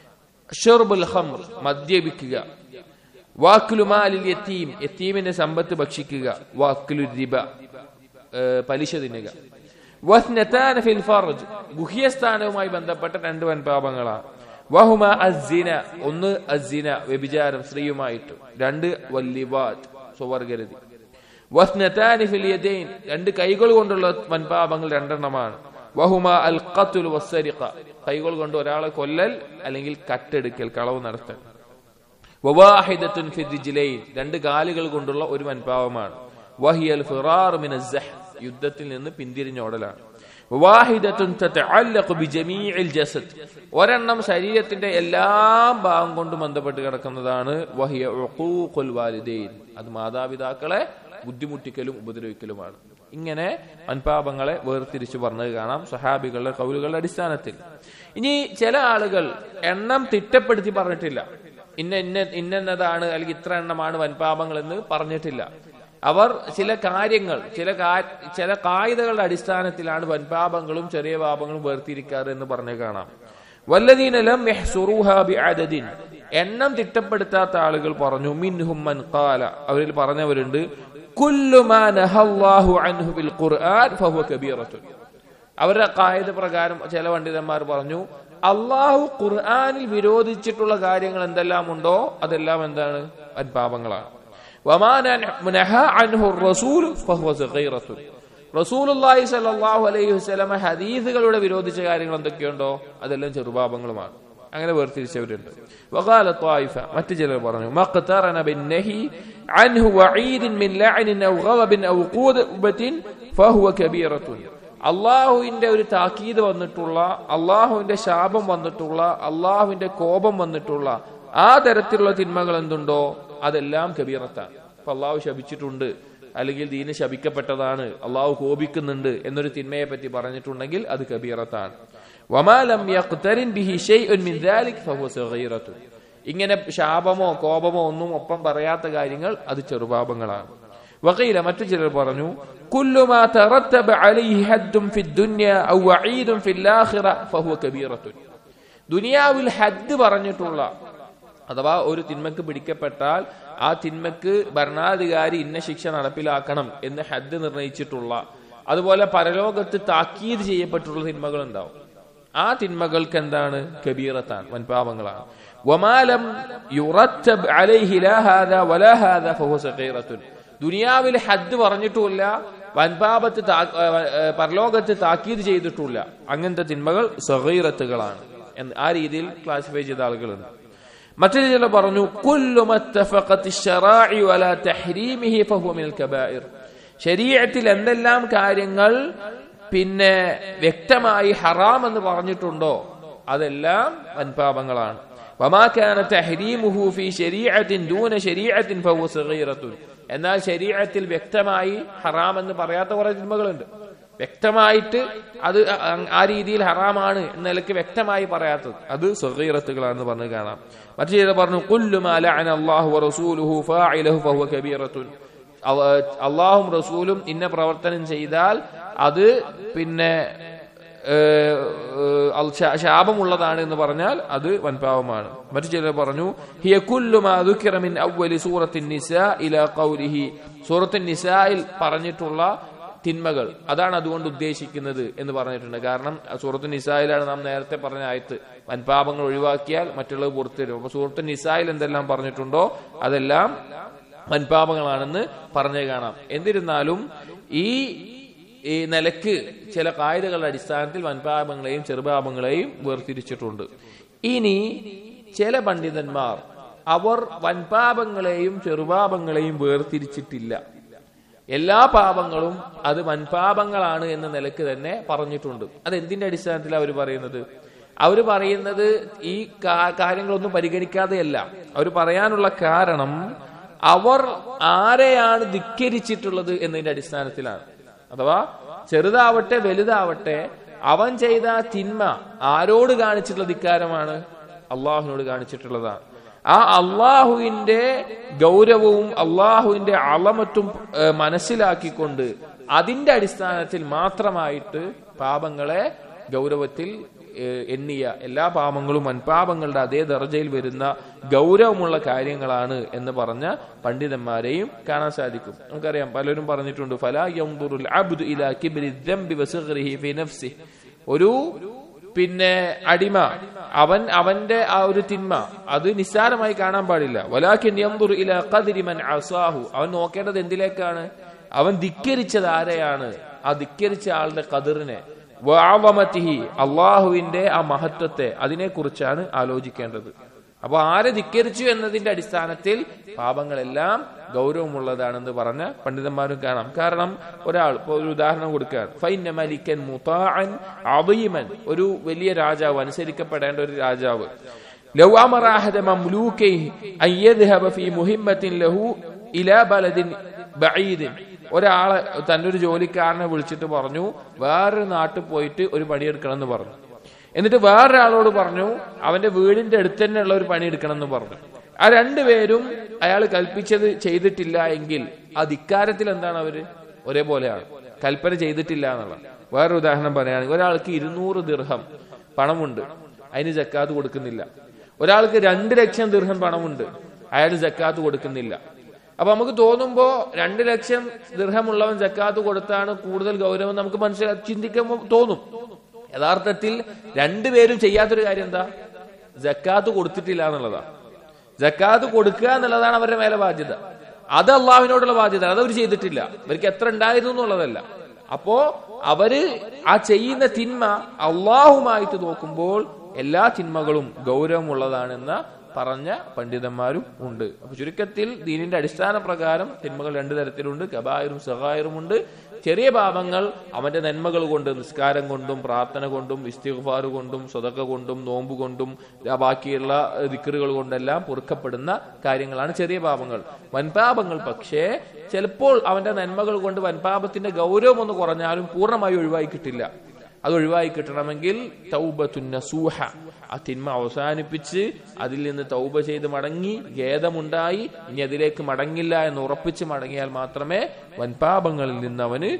ഷുർബുൽ ഖംർ മദ്യപിക്കുക വാക്കുലു മാലിൽ യത്തീം യത്തീമിന്റെ സമ്പത്ത് ഭക്ഷിക്കുക വാക്കുലു റിബ ഏ, പലിശ തിന്നുക വസ്നതാന ഫിൽ ഫർജ് ഗുഹ്യസ്ഥാനവുമായി ബന്ധപ്പെട്ട രണ്ട് വൻപാപങ്ങളാണ് വഹുമ അസിന ഒന്ന് അസിന വ്യഭിചാരം സ്ത്രീയുമായിട്ട് രണ്ട് വല്ലിവാദ് സ്വവർഗരതി വസ്നതാനി ഫിൽ യദൈൻ രണ്ട് കൈകൾ കൊണ്ടുള്ള വൻപാപങ്ങൾ രണ്ടെണ്ണമാണ് വഹുമ അൽ ഖത്തുൽ വസ്സരിഖ കൈകൾ കൊണ്ട് ഒരാളെ കൊല്ലൽ അല്ലെങ്കിൽ കട്ടെടുക്കൽ കളവ് നടത്തൽ വവാഹിദത്തുൻ ഫി റിജ്ലൈൻ രണ്ട് കാലുകൾ കൊണ്ടുള്ള ഒരു വൻപാവമാണ് വഹിയൽ ഫിറാർ മിന സഹ് യുദ്ധത്തിൽ നിന്ന് പിന്തിരിഞ്ഞോടലാണ് വവാഹിദത്തുൻ തതഅല്ലഖു ബിജമീഇൽ ജസദ് ഒരെണ്ണം ശരീരത്തിന്റെ എല്ലാ ഭാഗം കൊണ്ട് ബന്ധപ്പെട്ട് കിടക്കുന്നതാണ് വഹിയ ഉഖൂഖുൽ വാലിദൈൻ അത് മാതാപിതാക്കളെ ബുദ്ധിമുട്ടിക്കലും ഉപദ്രവിക്കലുമാണ് ഇങ്ങനെ വൻപാപങ്ങളെ വേർതിരിച്ചു പറഞ്ഞത് കാണാം സഹാബികളുടെ കൗലുകളുടെ അടിസ്ഥാനത്തിൽ ഇനി ചില ആളുകൾ എണ്ണം തിട്ടപ്പെടുത്തി പറഞ്ഞിട്ടില്ല ഇന്ന ഇന്ന ഇന്നതാണ് അല്ലെങ്കിൽ ഇത്ര എണ്ണമാണ് വൻപാപങ്ങൾ എന്ന് പറഞ്ഞിട്ടില്ല അവർ ചില കാര്യങ്ങൾ ചില കാ- ചില കായികകളുടെ അടിസ്ഥാനത്തിലാണ് വൻപാപങ്ങളും ചെറിയ പാപങ്ങളും വേർതിരിക്കാറ് എന്ന് പറഞ്ഞു കാണാം വല്ലദീനലം ബിഅദദിൻ എണ്ണം തിട്ടപ്പെടുത്താത്ത ആളുകൾ പറഞ്ഞു മിൻഹും മൻ ഖാല അവരിൽ പറഞ്ഞവരുണ്ട് കുല്ലു മാ നഹല്ലാഹു അൻഹു ബിൽ ഖുർആൻ ഫഹുവ കബീറത്തുൻ അവരുടെ കായത പ്രകാരം ചില പണ്ഡിതന്മാർ പറഞ്ഞു അള്ളാഹു ഖുർആനിൽ വിരോധിച്ചിട്ടുള്ള കാര്യങ്ങൾ എന്തെല്ലാം ഉണ്ടോ അതെല്ലാം എന്താണ് പാപങ്ങളാണ് റസൂലുള്ളാഹി സ്വല്ലല്ലാഹു അലൈഹി വസല്ലമ ഹദീസുകളുടെ വിരോധിച്ച കാര്യങ്ങൾ എന്തൊക്കെയുണ്ടോ അതെല്ലാം ചെറുപാപങ്ങളുമാണ് അങ്ങനെ വേർതിരിച്ചവരുണ്ട് وقال طائفة മറ്റു ചിലർ പറഞ്ഞു مقترن بالنهي عنه وعيد من لعن أو غضب أو قوة فهو كبيرة അള്ളാഹുവിന്റെ ഒരു താക്കീത് വന്നിട്ടുള്ള അള്ളാഹുവിന്റെ ശാപം വന്നിട്ടുള്ള അള്ളാഹുവിന്റെ കോപം വന്നിട്ടുള്ള ആ തരത്തിലുള്ള തിന്മകൾ എന്തുണ്ടോ അതെല്ലാം കബീറത്താണ് അപ്പൊ അള്ളാഹു ശപിച്ചിട്ടുണ്ട് അല്ലെങ്കിൽ ദീന് ശപിക്കപ്പെട്ടതാണ് അള്ളാഹു കോപിക്കുന്നുണ്ട് എന്നൊരു തിന്മയെ പറ്റി പറഞ്ഞിട്ടുണ്ടെങ്കിൽ അത് കബീറത്താണ് വമാലം യഖ്തരിൻ ബിഹി ഷൈഉൻ മിൻ ദാലിക് ഫഹുവ സഗീറത്തുൻ ഇങ്ങനെ ശാപമോ കോപമോ ഒന്നും ഒപ്പം പറയാത്ത കാര്യങ്ങൾ അത് ചെറുപാപങ്ങളാണ് വകീല മറ്റു ചിലർ പറഞ്ഞു കുല്ലു മാ തറത്തബ അലൈഹി ഹദ്ദും ഫി ദുനിയ ഔ വഈദും ഫിൽ ആഖിറ ഫഹുവ കബീറത്തുൻ ദുനിയാവിൽ ഹദ്ദ് പറഞ്ഞിട്ടുള്ള അഥവാ ഒരു തിന്മക്ക് പിടിക്കപ്പെട്ടാൽ ആ തിന്മക്ക് ഭരണാധികാരി ഇന്ന ശിക്ഷ നടപ്പിലാക്കണം എന്ന് ഹദ്ദ് നിർണയിച്ചിട്ടുള്ള അതുപോലെ പരലോകത്ത് താക്കീത് ചെയ്യപ്പെട്ടുള്ള തിന്മകൾ ഉണ്ടാവും ആ തിന്മകൾക്ക് എന്താണ് കബീറത്താണ് വൻപാപങ്ങളാണ് വമാലം യുറത്തബ് അലൈഹി ലാ ഹാദാ വലാ ഹാദാ ഫഹുവ സഗീറത്തുൻ ദുനിയാവിൽ ഹദ്ദ് പറഞ്ഞിട്ടുമില്ല വൻപാപത്ത് താ- ഏ, ഏ, പരലോകത്ത് താക്കീത് ചെയ്തിട്ടില്ല അങ്ങനത്തെ തിന്മകൾ സഗീറത്തുകളാണ് എന്ന് ആ രീതിയിൽ ക്ലാസിഫൈ ചെയ്ത ആളുകളുണ്ട് മറ്റൊരു ചില പറഞ്ഞു കുല്ലു മത്തഫഖത്തി ശറാഇ വലാ തഹ്രീമിഹി ഫഹുവ മിനൽ കബായിർ ശരീഅത്തിൽ എന്തെല്ലാം കാര്യങ്ങൾ പിന്നെ വ്യക്തമായി ഹറാം എന്ന് പറഞ്ഞിട്ടുണ്ടോ അതെല്ലാം വൻപാപങ്ങളാണ് വമാ കാന തഹ്രീമുഹു ഫീ ശരീഅത്തിൻ ദൂന ശരീഅത്തിൻ ഫഹുവ സഗീറത്തുൻ എന്നാൽ ശരീഅത്തിൽ വ്യക്തമായി ഹറാം എന്ന് പറയാത്ത കുറെ തിന്മകളുണ്ട് വ്യക്തമായിട്ട് അത് അ- ആ രീതിയിൽ ഹറാമാണ് എന്ന നിലയ്ക്ക് വ്യക്തമായി പറയാത്തത് അത് സഗീറത്തുകളാണെന്ന് പറഞ്ഞു കാണാം മറ്റു ചിലർ പറഞ്ഞു കുല്ലു മാ ലഅന അല്ലാഹു വറസൂലുഹു ഫാഇലഹു ഫഹുവ കബീറത്തുൻ അവ- അള്ളാഹും റസൂലും ഇന്ന പ്രവർത്തനം ചെയ്താൽ അത് പിന്നെ ഏഹ്, ഏഹ്, അൽ- ശാ- ശാപമുള്ളതാണ് എന്ന് പറഞ്ഞാൽ അത് വൻപാവമാണ് മറ്റു ചിലർ പറഞ്ഞു ഹിയ കുല്ലു മാ ദുക്കിറ മിൻ അവ്വലി സൂറത്തിൻ നിസാ ഇലാ ഖൗലിഹി സൂറത്തിൻ നിസായിൽ പറഞ്ഞിട്ടുള്ള തിന്മകൾ അതാണ് അതുകൊണ്ട് ഉദ്ദേശിക്കുന്നത് എന്ന് പറഞ്ഞിട്ടുണ്ട് കാരണം സൂറത്ത് നിസായിലാണ് നാം നേരത്തെ പറഞ്ഞ ആയത്ത് വൻപാപങ്ങൾ ഒഴിവാക്കിയാൽ മറ്റുള്ളത് പുറത്തു തരും അപ്പൊ സൂറത്ത് നിസായിൽ എന്തെല്ലാം പറഞ്ഞിട്ടുണ്ടോ അതെല്ലാം വൻപാപങ്ങളാണെന്ന് പറഞ്ഞു കാണാം എന്നിരുന്നാലും ഈ ഈ നിലക്ക് ചില കായികകളുടെ അടിസ്ഥാനത്തിൽ വൻപാപങ്ങളെയും ചെറുപാപങ്ങളെയും വേർതിരിച്ചിട്ടുണ്ട് ഇനി ചില പണ്ഡിതന്മാർ അവർ വൻപാപങ്ങളെയും ചെറുപാപങ്ങളെയും വേർതിരിച്ചിട്ടില്ല എല്ലാ പാപങ്ങളും അത് വൻപാപങ്ങളാണ് എന്ന നിലക്ക് തന്നെ പറഞ്ഞിട്ടുണ്ട് അത് എന്തിന്റെ അടിസ്ഥാനത്തിലാണ് അവർ പറയുന്നത് അവർ പറയുന്നത് ഈ കാ- കാര്യങ്ങളൊന്നും പരിഗണിക്കാതെയല്ല അവർ പറയാനുള്ള കാരണം അവർ ആരെയാണ് ധിക്കരിച്ചിട്ടുള്ളത് എന്നതിന്റെ അടിസ്ഥാനത്തിലാണ് അഥവാ ചെറുതാവട്ടെ വലുതാവട്ടെ അവൻ ചെയ്ത ആ തിന്മ ആരോട് കാണിച്ചിട്ടുള്ള ധിക്കാരമാണ് അള്ളാഹുവിനോട് കാണിച്ചിട്ടുള്ളതാണ് ആ അള്ളാഹുവിന്റെ ഗൗരവവും അള്ളാഹുവിന്റെ അളമത്തും ഏഹ്, മനസ്സിലാക്കിക്കൊണ്ട് അതിന്റെ അടിസ്ഥാനത്തിൽ മാത്രമായിട്ട് പാപങ്ങളെ ഗൗരവത്തിൽ ഏഹ്, എണ്ണിയ എല്ലാ പാപങ്ങളും വൻപാപങ്ങളുടെ അതേ ദർജയിൽ വരുന്ന ഗൗരവമുള്ള കാര്യങ്ങളാണ് എന്ന് പറഞ്ഞ പണ്ഡിതന്മാരെയും കാണാൻ സാധിക്കും നമുക്കറിയാം പലരും പറഞ്ഞിട്ടുണ്ട് ഫലാ യൻദുറുൽ അബ്ദു ഇലാ കിബ്രി ദംബി വസഗ്രിഹി ഫി നഫ്സിഹി ഒരു പിന്നെ അടിമ അവൻ അവന്റെ ആ ഒരു തിന്മ അത് നിസ്സാരമായി കാണാൻ പാടില്ല വലാക്കിൻ യൻദുറു ഇലാ ഖദ്രി മൻ അസാഹു അവൻ നോക്കേണ്ടത് എന്തിലേക്കാണ് അവൻ ധിക്കരിച്ചത് ആരെയാണ് ആ ധിക്കരിച്ച ആളുടെ കതിറിനെ വാവമത്തിഹി അള്ളാഹുവിന്റെ ആ മഹത്വത്തെ അതിനെക്കുറിച്ചാണ് ആലോചിക്കേണ്ടത് അപ്പൊ ആരെ ധിക്കരിച്ചു എന്നതിന്റെ അടിസ്ഥാനത്തിൽ പാപങ്ങളെല്ലാം ഗൗരവമുള്ളതാണെന്ന് പറഞ്ഞ പണ്ഡിതന്മാരും കാണാം കാരണം ഒരാൾ ഇപ്പൊ ഒരു ഉദാഹരണം കൊടുക്കുകയാണ് ഫൈന മലിക്കൻ മുതാഅൻ അവയിമൻ ഒരു വലിയ രാജാവ് അനുസരിക്കപ്പെടേണ്ട ഒരു രാജാവ് ലൗ അമറ അഹദ മംലൂകൈഹി അൻ യദ്ഹബ ഫീ മുഹിമ്മത്തിൻ ലഹു ഇലാ ബലദിൻ ബഈദിൻ ഒരാളെ തന്റെ ഒരു ജോലിക്കാരനെ വിളിച്ചിട്ട് പറഞ്ഞു വേറൊരു നാട്ടിൽ പോയിട്ട് ഒരു പണിയെടുക്കണം എന്ന് പറഞ്ഞു എന്നിട്ട് വേറൊരാളോട് പറഞ്ഞു അവന്റെ വീടിന്റെ അടുത്ത് തന്നെയുള്ള ഒരു പണി എടുക്കണം എന്ന് പറഞ്ഞു ആ രണ്ടുപേരും അയാൾ കൽപ്പിച്ചത് ചെയ്തിട്ടില്ല എങ്കിൽ ആ ധിക്കാരത്തിൽ എന്താണ് അവര് ഒരേപോലെയാണ് കൽപ്പന ചെയ്തിട്ടില്ല എന്നുള്ള വേറൊരു ഉദാഹരണം പറയുകയാണെങ്കിൽ ഒരാൾക്ക് ഇരുന്നൂറ് ദീർഘം പണമുണ്ട് അതിന് ജക്കാത്ത് കൊടുക്കുന്നില്ല ഒരാൾക്ക് രണ്ട് ലക്ഷം ദീർഘം പണമുണ്ട് അയാൾ ജക്കാത്ത് കൊടുക്കുന്നില്ല അപ്പൊ നമുക്ക് തോന്നുമ്പോ രണ്ട് ലക്ഷം ദീർഘമുള്ളവൻ ജക്കാത്ത് കൊടുത്താണ് കൂടുതൽ ഗൗരവം നമുക്ക് മനസ്സിലാ ചിന്തിക്കുമ്പോൾ തോന്നും യഥാർത്ഥത്തിൽ രണ്ടുപേരും ചെയ്യാത്തൊരു കാര്യം എന്താ ജക്കാത്ത് കൊടുത്തിട്ടില്ല എന്നുള്ളതാ ജക്കാത്ത് കൊടുക്കുക എന്നുള്ളതാണ് അവരുടെ മേലെ ബാധ്യത അത് അള്ളാഹുവിനോടുള്ള ബാധ്യത അത് അവർ ചെയ്തിട്ടില്ല അവർക്ക് എത്ര ഉണ്ടായിരുന്നു എന്നുള്ളതല്ല അപ്പോ അവര് ആ ചെയ്യുന്ന തിന്മ അള്ളാഹുമായിട്ട് നോക്കുമ്പോൾ എല്ലാ തിന്മകളും ഗൗരവമുള്ളതാണെന്ന പറഞ്ഞ പണ്ഡിതന്മാരും ഉണ്ട് അപ്പൊ ചുരുക്കത്തിൽ ദീനിന്റെ അടിസ്ഥാന പ്രകാരം തിന്മകൾ രണ്ടു തരത്തിലുണ്ട് കബായറും സഹായറും ഉണ്ട് ചെറിയ പാപങ്ങൾ അവന്റെ നന്മകൾ കൊണ്ട് നിസ്കാരം കൊണ്ടും പ്രാർത്ഥന കൊണ്ടും ഇസ്തിഗ്ഫാർ കൊണ്ടും സ്വതക്ക കൊണ്ടും നോമ്പ് കൊണ്ടും ആ ബാക്കിയുള്ള ദിക്കറുകൾ കൊണ്ടെല്ലാം പൊറുക്കപ്പെടുന്ന കാര്യങ്ങളാണ് ചെറിയ പാപങ്ങൾ വൻപാപങ്ങൾ പക്ഷേ ചിലപ്പോൾ അവന്റെ നന്മകൾ കൊണ്ട് വൻപാപത്തിന്റെ ഗൗരവം ഒന്ന് കുറഞ്ഞാലും പൂർണ്ണമായി ഒഴിവായി കിട്ടില്ല അത് ഒഴിവായി കിട്ടണമെങ്കിൽ തൗബത്തുന്നസൂഹ ആ തിന്മ അവസാനിപ്പിച്ച് അതിൽ നിന്ന് തൗബ ചെയ്ത് മടങ്ങി ഖേദമുണ്ടായി ഇനി അതിലേക്ക് മടങ്ങില്ല എന്ന് ഉറപ്പിച്ച് മടങ്ങിയാൽ മാത്രമേ വൻപാപങ്ങളിൽ നിന്ന് അവന്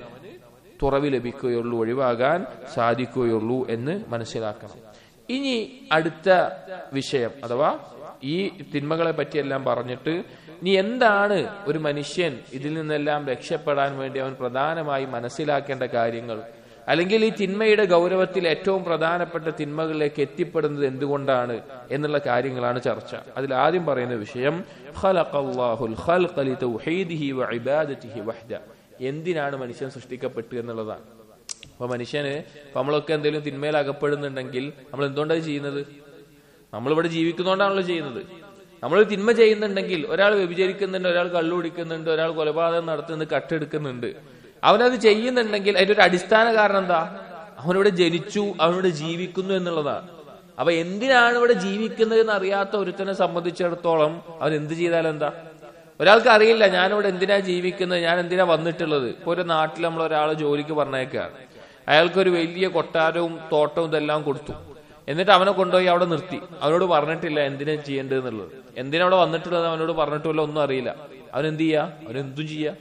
തുറവി ലഭിക്കുകയുള്ളൂ ഒഴിവാകാൻ സാധിക്കുകയുള്ളൂ എന്ന് മനസ്സിലാക്കണം ഇനി അടുത്ത വിഷയം അഥവാ ഈ തിന്മകളെ പറ്റിയെല്ലാം പറഞ്ഞിട്ട് ഇനി എന്താണ് ഒരു മനുഷ്യൻ ഇതിൽ നിന്നെല്ലാം രക്ഷപ്പെടാൻ വേണ്ടി അവൻ പ്രധാനമായി മനസ്സിലാക്കേണ്ട കാര്യങ്ങൾ അല്ലെങ്കിൽ ഈ തിന്മയുടെ ഗൗരവത്തിൽ ഏറ്റവും പ്രധാനപ്പെട്ട തിന്മകളിലേക്ക് എത്തിപ്പെടുന്നത് എന്തുകൊണ്ടാണ് എന്നുള്ള കാര്യങ്ങളാണ് ചർച്ച അതിൽ ആദ്യം പറയുന്ന വിഷയം ഖലഖല്ലാഹുൽ ഖൽഖ ലിതൗഹീദിഹി വഇബാദതിഹി വഹ്ദ എന്തിനാണ് മനുഷ്യൻ സൃഷ്ടിക്കപ്പെട്ടു എന്നുള്ളതാണ് അപ്പൊ മനുഷ്യന് ഇപ്പൊ നമ്മളൊക്കെ എന്തെങ്കിലും തിന്മയിൽ അകപ്പെടുന്നുണ്ടെങ്കിൽ നമ്മൾ എന്തുകൊണ്ടാണ് ചെയ്യുന്നത് നമ്മളിവിടെ ജീവിക്കുന്നതുകൊണ്ടാണല്ലോ ചെയ്യുന്നത് നമ്മൾ തിന്മ ചെയ്യുന്നുണ്ടെങ്കിൽ ഒരാൾ വ്യഭിചരിക്കുന്നുണ്ട് ഒരാൾ കള്ളു കുടിക്കുന്നുണ്ട് ഒരാൾ കൊലപാതകം നടത്തുന്നുണ്ട് കട്ടെടുക്കുന്നുണ്ട് അവനത് ചെയ്യുന്നുണ്ടെങ്കിൽ അതിന്റെ ഒരു അടിസ്ഥാന കാരണം എന്താ അവനിവിടെ ജനിച്ചു അവനിവിടെ ജീവിക്കുന്നു എന്നുള്ളതാണ് അപ്പൊ എന്തിനാണ് ഇവിടെ ജീവിക്കുന്നത് എന്ന് അറിയാത്ത ഒരുത്തനെ സംബന്ധിച്ചിടത്തോളം അവൻ എന്ത് ചെയ്താലും എന്താ ഒരാൾക്ക് അറിയില്ല ഞാനിവിടെ എന്തിനാ ജീവിക്കുന്നത് ഞാൻ എന്തിനാ വന്നിട്ടുള്ളത് ഇപ്പൊ ഒരു നാട്ടിൽ നമ്മൾ ഒരാളെ ജോലിക്ക് പറഞ്ഞേക്കാണ് അയാൾക്ക് ഒരു വലിയ കൊട്ടാരവും തോട്ടവും ഇതെല്ലാം കൊടുത്തു എന്നിട്ട് അവനെ കൊണ്ടുപോയി അവിടെ നിർത്തി അവനോട് പറഞ്ഞിട്ടില്ല എന്തിനാ ചെയ്യേണ്ടത് എന്നുള്ളത് എന്തിനാ അവിടെ വന്നിട്ടുള്ളത് അവനോട് പറഞ്ഞിട്ടില്ല ഒന്നും അറിയില്ല അവൻ എന്ത് ചെയ്യാ അവൻ എന്തും ചെയ്യാ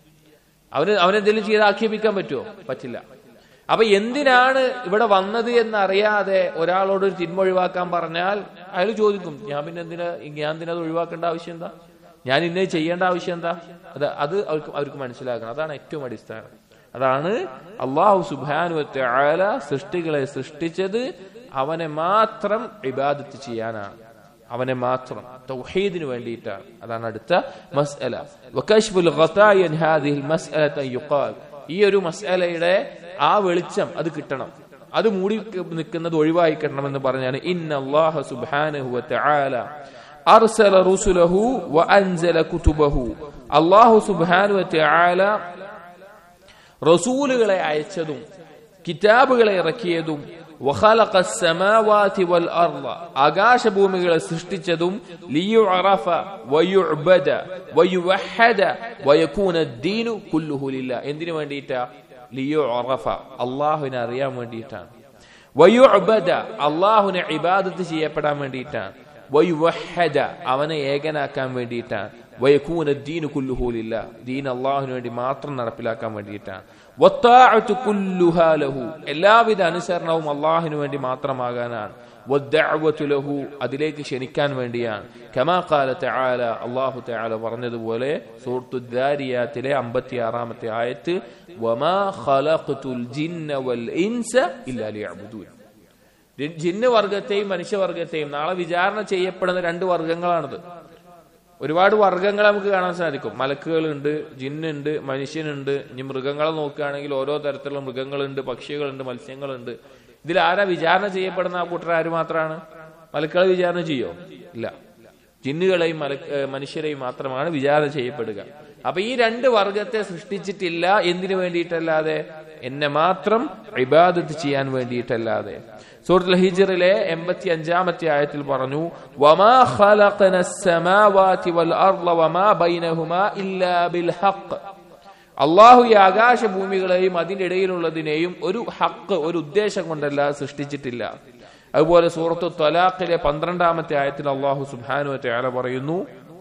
അവന് അവനെന്തെങ്കിലും ചെയ്ത് ആക്ഷേപിക്കാൻ പറ്റുമോ പറ്റില്ല അപ്പൊ എന്തിനാണ് ഇവിടെ വന്നത് എന്നറിയാതെ ഒരാളോട് ഒരു തിന്മ ഒഴിവാക്കാൻ പറഞ്ഞാൽ അയാൾ ചോദിക്കും ഞാൻ പിന്നെ എന്തിനാ ഞാൻ എന്തിനാ അത് ഒഴിവാക്കേണ്ട ആവശ്യം എന്താ ഞാൻ ഇന്നത് ചെയ്യേണ്ട ആവശ്യം എന്താ അത് അത് അവർക്ക് അവർക്ക് മനസ്സിലാക്കണം അതാണ് ഏറ്റവും അടിസ്ഥാനം അതാണ് അള്ളാഹു സുബാനുവത്തെ ആല സൃഷ്ടികളെ സൃഷ്ടിച്ചത് അവനെ മാത്രം ഇബാദത്ത് ചെയ്യാനാണ് അവനെ മാത്രം തൗഹീദിന് വേണ്ടിയിട്ടാണ് അതാണ് അടുത്ത മസ്അല വകശ്ഫുൽ ഖതായി അൻ ഹാദിഹിൽ മസ്അലത യുഖാൽ ഈ ഒരു മസ്അലയുടെ ആ വെളിച്ചം അത് കിട്ടണം അത് മൂടി നിൽക്കുന്നത് ഒഴിവായി കിട്ടണമെന്ന് പറഞ്ഞാണ് ഇന്നല്ലാഹ സുബ്ഹാനഹു വതആല അർസല റുസുലഹു വഅൻസല കുതുബഹു അല്ലാഹു സുബ്ഹാനഹു വതആല റസൂലുകളെ അയച്ചതും കിതാബുകളെ ഇറക്കിയതും وخلق السماوات والأرض ആകാശഭൂമികളെ സൃഷ്ടിച്ചതും ليعرف ويعبد ويوحد ويكون الدين كله لله എന്തിനു വേണ്ടിയിട്ടാ ليعرف അള്ളാഹുവിനെ അറിയാൻ വേണ്ടിയിട്ടാണ് വയുഅബദ അള്ളാഹുവിനെ ഇബാദത്ത് ചെയ്യപ്പെടാൻ വേണ്ടിയിട്ടാണ് വയുവഹദ അവനെ ഏകനാക്കാൻ വേണ്ടിയിട്ടാണ് വയക്കൂന ദീനു കുല്ലുഹൂലില്ല ദീൻ അള്ളാഹുവിന് വേണ്ടി മാത്രം നടപ്പിലാക്കാൻ വേണ്ടിയിട്ടാണ് വത്താഅത്തു കുല്ലുഹാ ലഹു എല്ലാവിധ അനുസരണവും അള്ളാഹുവിന് വേണ്ടി മാത്രമാകാനാണ് വദ്ദഅവത്തു ലഹു അതിലേക്ക് ക്ഷണിക്കാൻ വേണ്ടിയാണ് കമാ ഖാല തആല അല്ലാഹു തആല പറഞ്ഞതുപോലെ സൂറത്തു ദാരിയാത്തിലെ 56ാമത്തെ ആയത്ത് വമാ ഖലഖതുൽ ജിന്ന വൽ ഇൻസ ഇല്ലാ ലിയഅ്ബുദൂൻ ജിന്ന് വർഗത്തെയും മനുഷ്യവർഗത്തെയും നാളെ വിചാരണ ചെയ്യപ്പെടുന്ന രണ്ട് വർഗങ്ങളാണിത് ഒരുപാട് വർഗങ്ങൾ നമുക്ക് കാണാൻ സാധിക്കും മലക്കുകളുണ്ട് ജിന്നുണ്ട് മനുഷ്യനുണ്ട് ഇനി മൃഗങ്ങളെ നോക്കുകയാണെങ്കിൽ ഓരോ തരത്തിലുള്ള മൃഗങ്ങളുണ്ട് പക്ഷികളുണ്ട് മത്സ്യങ്ങളുണ്ട് ഇതിൽ ആരാ വിചാരണ ചെയ്യപ്പെടുന്ന ആ കൂട്ടർ ആര് മാത്രമാണ് മലക്കുകളെ വിചാരണ ചെയ്യോ ഇല്ല ജിന്നുകളെയും മല ഏഹ് മനുഷ്യരെയും മാത്രമാണ് വിചാരണ ചെയ്യപ്പെടുക അപ്പൊ ഈ രണ്ട് വർഗത്തെ സൃഷ്ടിച്ചിട്ടില്ല എന്തിനു വേണ്ടിയിട്ടല്ലാതെ എന്നെ മാത്രം ഇബാദത്ത് ചെയ്യാൻ വേണ്ടിയിട്ടല്ലാതെ സൂറത്തുൽ ഹിജറിലെ എൺപത്തി അഞ്ചാമത്തെ ആയത്തിൽ പറഞ്ഞു വമാ ഖലഖന السماوات والارض وما بينهما الا بالحق അള്ളാഹു ഈ ആകാശഭൂമികളെയും അതിന്റെ ഇടയിലുള്ളതിനെയും ഒരു ഹക്ക് ഒരു ഉദ്ദേശം കൊണ്ടല്ല സൃഷ്ടിച്ചിട്ടില്ല അതുപോലെ സൂറത്തു ത്വലാഖിലെ പന്ത്രണ്ടാമത്തെ ആയത്തിൽ അള്ളാഹു സുബ്ഹാനഹു വതആല പറയുന്നു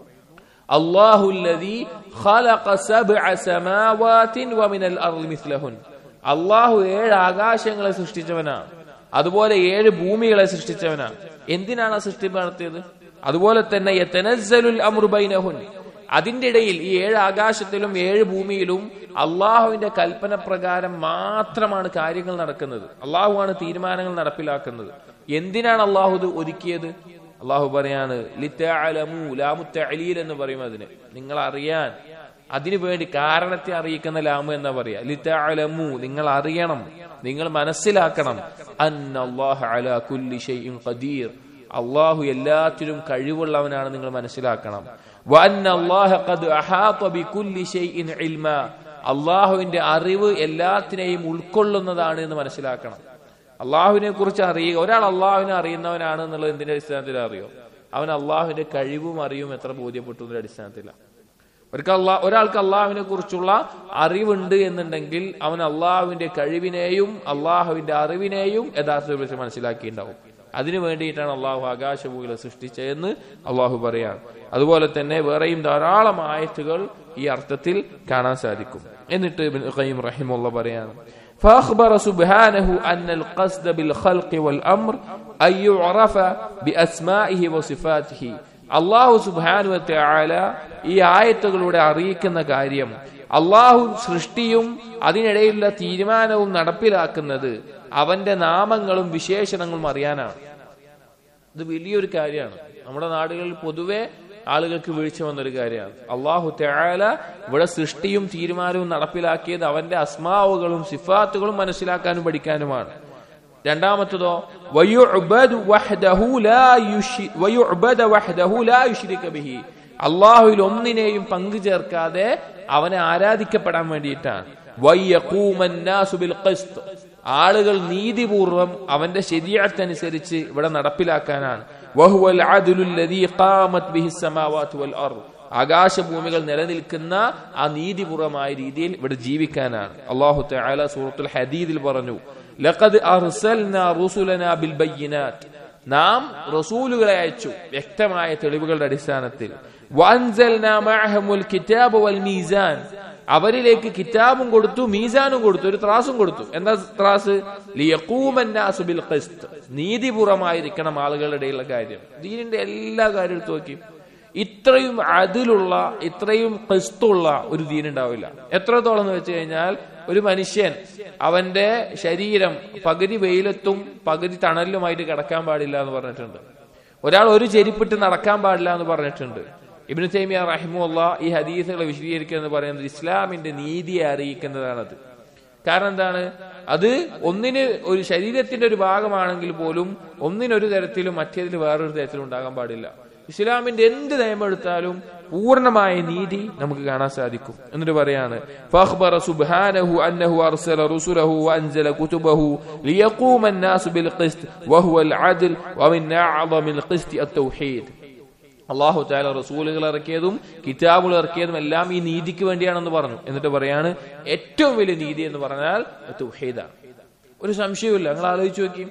അല്ലാഹു الذي خلق سبع سماوات ومن الارض مثلهن അള്ളാഹു ഏഴ് ആകാശങ്ങളെ സൃഷ്ടിച്ചവനാണ് അതുപോലെ ഏഴ് ഭൂമികളെ സൃഷ്ടിച്ചവനാണ് എന്തിനാണ് ആ സൃഷ്ടിപ്പ് നടത്തിയത് അതുപോലെ തന്നെ യതനസ്സലുൽ അംറു ബൈനഹുൻ അതിന്റെ ഇടയിൽ ഈ ഏഴ് ആകാശത്തിലും ഏഴ് ഭൂമിയിലും അള്ളാഹുവിന്റെ കൽപ്പന പ്രകാരം മാത്രമാണ് കാര്യങ്ങൾ നടക്കുന്നത് അള്ളാഹുവാണ് തീരുമാനങ്ങൾ നടപ്പിലാക്കുന്നത് എന്തിനാണ് അള്ളാഹു ഇത് ഒരുക്കിയത് അള്ളാഹു പറയാണ് ലിത്തഅലമു ലാമുത്തഅലീൽ എന്ന് പറയും അതിന് നിങ്ങൾ അറിയാൻ അതിനു വേണ്ടി കാരണത്തെ അറിയിക്കുന്ന ലാമു എന്നാ പറയാ ലിത്തഅലമു നിങ്ങൾ അറിയണം നിങ്ങൾ മനസ്സിലാക്കണം അന്നല്ലാഹ അലാ കുല്ലി ഷൈഇൻ ഖദീർ അള്ളാഹു എല്ലാത്തിലും കഴിവുള്ളവനാണ് നിങ്ങൾ മനസ്സിലാക്കണം വഅന്ന അല്ലാഹ ഖദ് അഹാത ബികുല്ലി ഷൈഇൻ ഇൽമ അള്ളാഹുവിന്റെ അറിവ് എല്ലാത്തിനെയും ഉൾക്കൊള്ളുന്നതാണ് എന്ന് മനസ്സിലാക്കണം അള്ളാഹുവിനെ കുറിച്ച് അറിയുക ഒരാൾ അള്ളാഹുവിനെ അറിയുന്നവനാണ് എന്നുള്ളത് എന്തിന്റെ അടിസ്ഥാനത്തിൽ അറിയോ അവൻ അള്ളാഹുവിന്റെ കഴിവും അറിവും എത്ര ബോധ്യപ്പെട്ടു എന്നതിന്റെ അടിസ്ഥാനത്തിലാണ് ഒരിക്കൽ അള്ളാഹ് ഒരാൾക്ക് അള്ളാഹുവിനെ കുറിച്ചുള്ള അറിവുണ്ട് എന്നുണ്ടെങ്കിൽ അവൻ അള്ളാഹുവിന്റെ കഴിവിനെയും അള്ളാഹുവിന്റെ അറിവിനെയും യഥാർത്ഥത്തിൽ വെച്ച് മനസ്സിലാക്കിയിട്ടുണ്ടാവും അതിനു വേണ്ടിയിട്ടാണ് അള്ളാഹു ആകാശഭൂമികളെ സൃഷ്ടിച്ചതെന്ന് അള്ളാഹു പറയാണ് അതുപോലെ തന്നെ വേറെയും ധാരാളം ആയത്തുകൾ ഈ അർത്ഥത്തിൽ കാണാൻ സാധിക്കും എന്നിട്ട് ഇബ്നു ഖയ്യിം റഹിമുള്ള പറയാണ് فأخبر سبحانه أن القصد بالخلق والأمر أن يعرف بأسمائه وصفاته അള്ളാഹു സുബാനു ആല ഈ ആയത്തുകളുടെ അറിയിക്കുന്ന കാര്യം അള്ളാഹു സൃഷ്ടിയും അതിനിടയിലുള്ള തീരുമാനവും നടപ്പിലാക്കുന്നത് അവന്റെ നാമങ്ങളും വിശേഷണങ്ങളും അറിയാനാണ് ഇത് വലിയൊരു കാര്യമാണ് നമ്മുടെ നാടുകളിൽ പൊതുവെ ആളുകൾക്ക് വീഴ്ച വന്നൊരു കാര്യമാണ് അള്ളാഹു തയാല ഇവിടെ സൃഷ്ടിയും തീരുമാനവും നടപ്പിലാക്കിയത് അവന്റെ അസ്മാവുകളും സിഫാത്തുകളും മനസ്സിലാക്കാനും പഠിക്കാനുമാണ് രണ്ടാമത്തതോ അള്ളാഹുവിൽ ഒന്നിനെയും പങ്കു ചേർക്കാതെ അവനെ ആരാധിക്കപ്പെടാൻ വേണ്ടിയിട്ടാണ് ആളുകൾ നീതിപൂർവം അവന്റെ ശരിയത്തനുസരിച്ച് ഇവിടെ നടപ്പിലാക്കാനാണ് ആകാശഭൂമികൾ നിലനിൽക്കുന്ന ആ നീതിപൂർവമായ രീതിയിൽ ഇവിടെ ജീവിക്കാനാണ് അള്ളാഹു തആല സൂറത്തുൽ ഹദീദിൽ പറഞ്ഞു ലഖദ് അർസൽനാ റുസുലനാ ബിൽ ബയ്യിനാത്ത് നാം റസൂലുകളെ അയച്ചു വ്യക്തമായ തെളിവുകളുടെ അടിസ്ഥാനത്തിൽ വഅൻസൽനാ മഅഹമുൽ കിതാബ് വൽ മീസാൻ അവരിലേക്ക് കിതാബും കൊടുത്തു മീസാനും കൊടുത്തു ഒരു ത്രാസും കൊടുത്തു എന്താ ത്രാസ് ലിയഖൂമന്നാസു ബിൽ ഖിസ്ത് നീതിപൂർവമായിരിക്കണം ആളുകളുടെ ഇടയിലുള്ള കാര്യം ദീനിന്റെ എല്ലാ കാര്യവും എടുത്തു നോക്കി ഇത്രയും അതിലുള്ള ഇത്രയും ക്രിസ്തുള്ള ഒരു ദീനുണ്ടാവില്ല എത്രത്തോളം എന്ന് വെച്ച് കഴിഞ്ഞാൽ ഒരു മനുഷ്യൻ അവന്റെ ശരീരം പകുതി വെയിലത്തും പകുതി തണലിലുമായിട്ട് കിടക്കാൻ പാടില്ല എന്ന് പറഞ്ഞിട്ടുണ്ട് ഒരാൾ ഒരു ചെരിപ്പിട്ട് നടക്കാൻ പാടില്ല എന്ന് പറഞ്ഞിട്ടുണ്ട് ഇബിന് തൈമിയ റഹിമുള്ള ഈ ഹദീസുകളെ വിശദീകരിക്കുന്നത് പറയുന്നത് ഇസ്ലാമിന്റെ നീതിയെ അറിയിക്കുന്നതാണത് കാരണം എന്താണ് അത് ഒന്നിന് ഒരു ശരീരത്തിന്റെ ഒരു ഭാഗമാണെങ്കിൽ പോലും ഒന്നിനൊരു തരത്തിലും മറ്റേതിൽ വേറൊരു തരത്തിലും ഉണ്ടാകാൻ പാടില്ല ഇസ്ലാമിന്റെ എന്ത് നിയമം എടുത്താലും പൂർണ്ണമായ നീതി നമുക്ക് കാണാൻ സാധിക്കും എന്നിട്ട് പറയാണ് ഫഖ്ബറ സുബ്ഹാനഹു അന്നഹു അർസല റുസുലഹു വഅൻസല കുതുബഹു ലിയഖൂമ الناس بالقسط وهو العدل ومن اعظم القسط التوحيد അള്ളാഹു താല റസൂലുകൾ ഇറക്കിയതും കിതാബുകൾ ഇറക്കിയതും എല്ലാം ഈ നീതിക്ക് വേണ്ടിയാണെന്ന് പറഞ്ഞു എന്നിട്ട് പറയാണ് ഏറ്റവും വലിയ നീതി എന്ന് പറഞ്ഞാൽ തൗഹീദാണ് ഒരു സംശയവുമില്ല നിങ്ങൾ ആലോചിച്ച് നോക്കി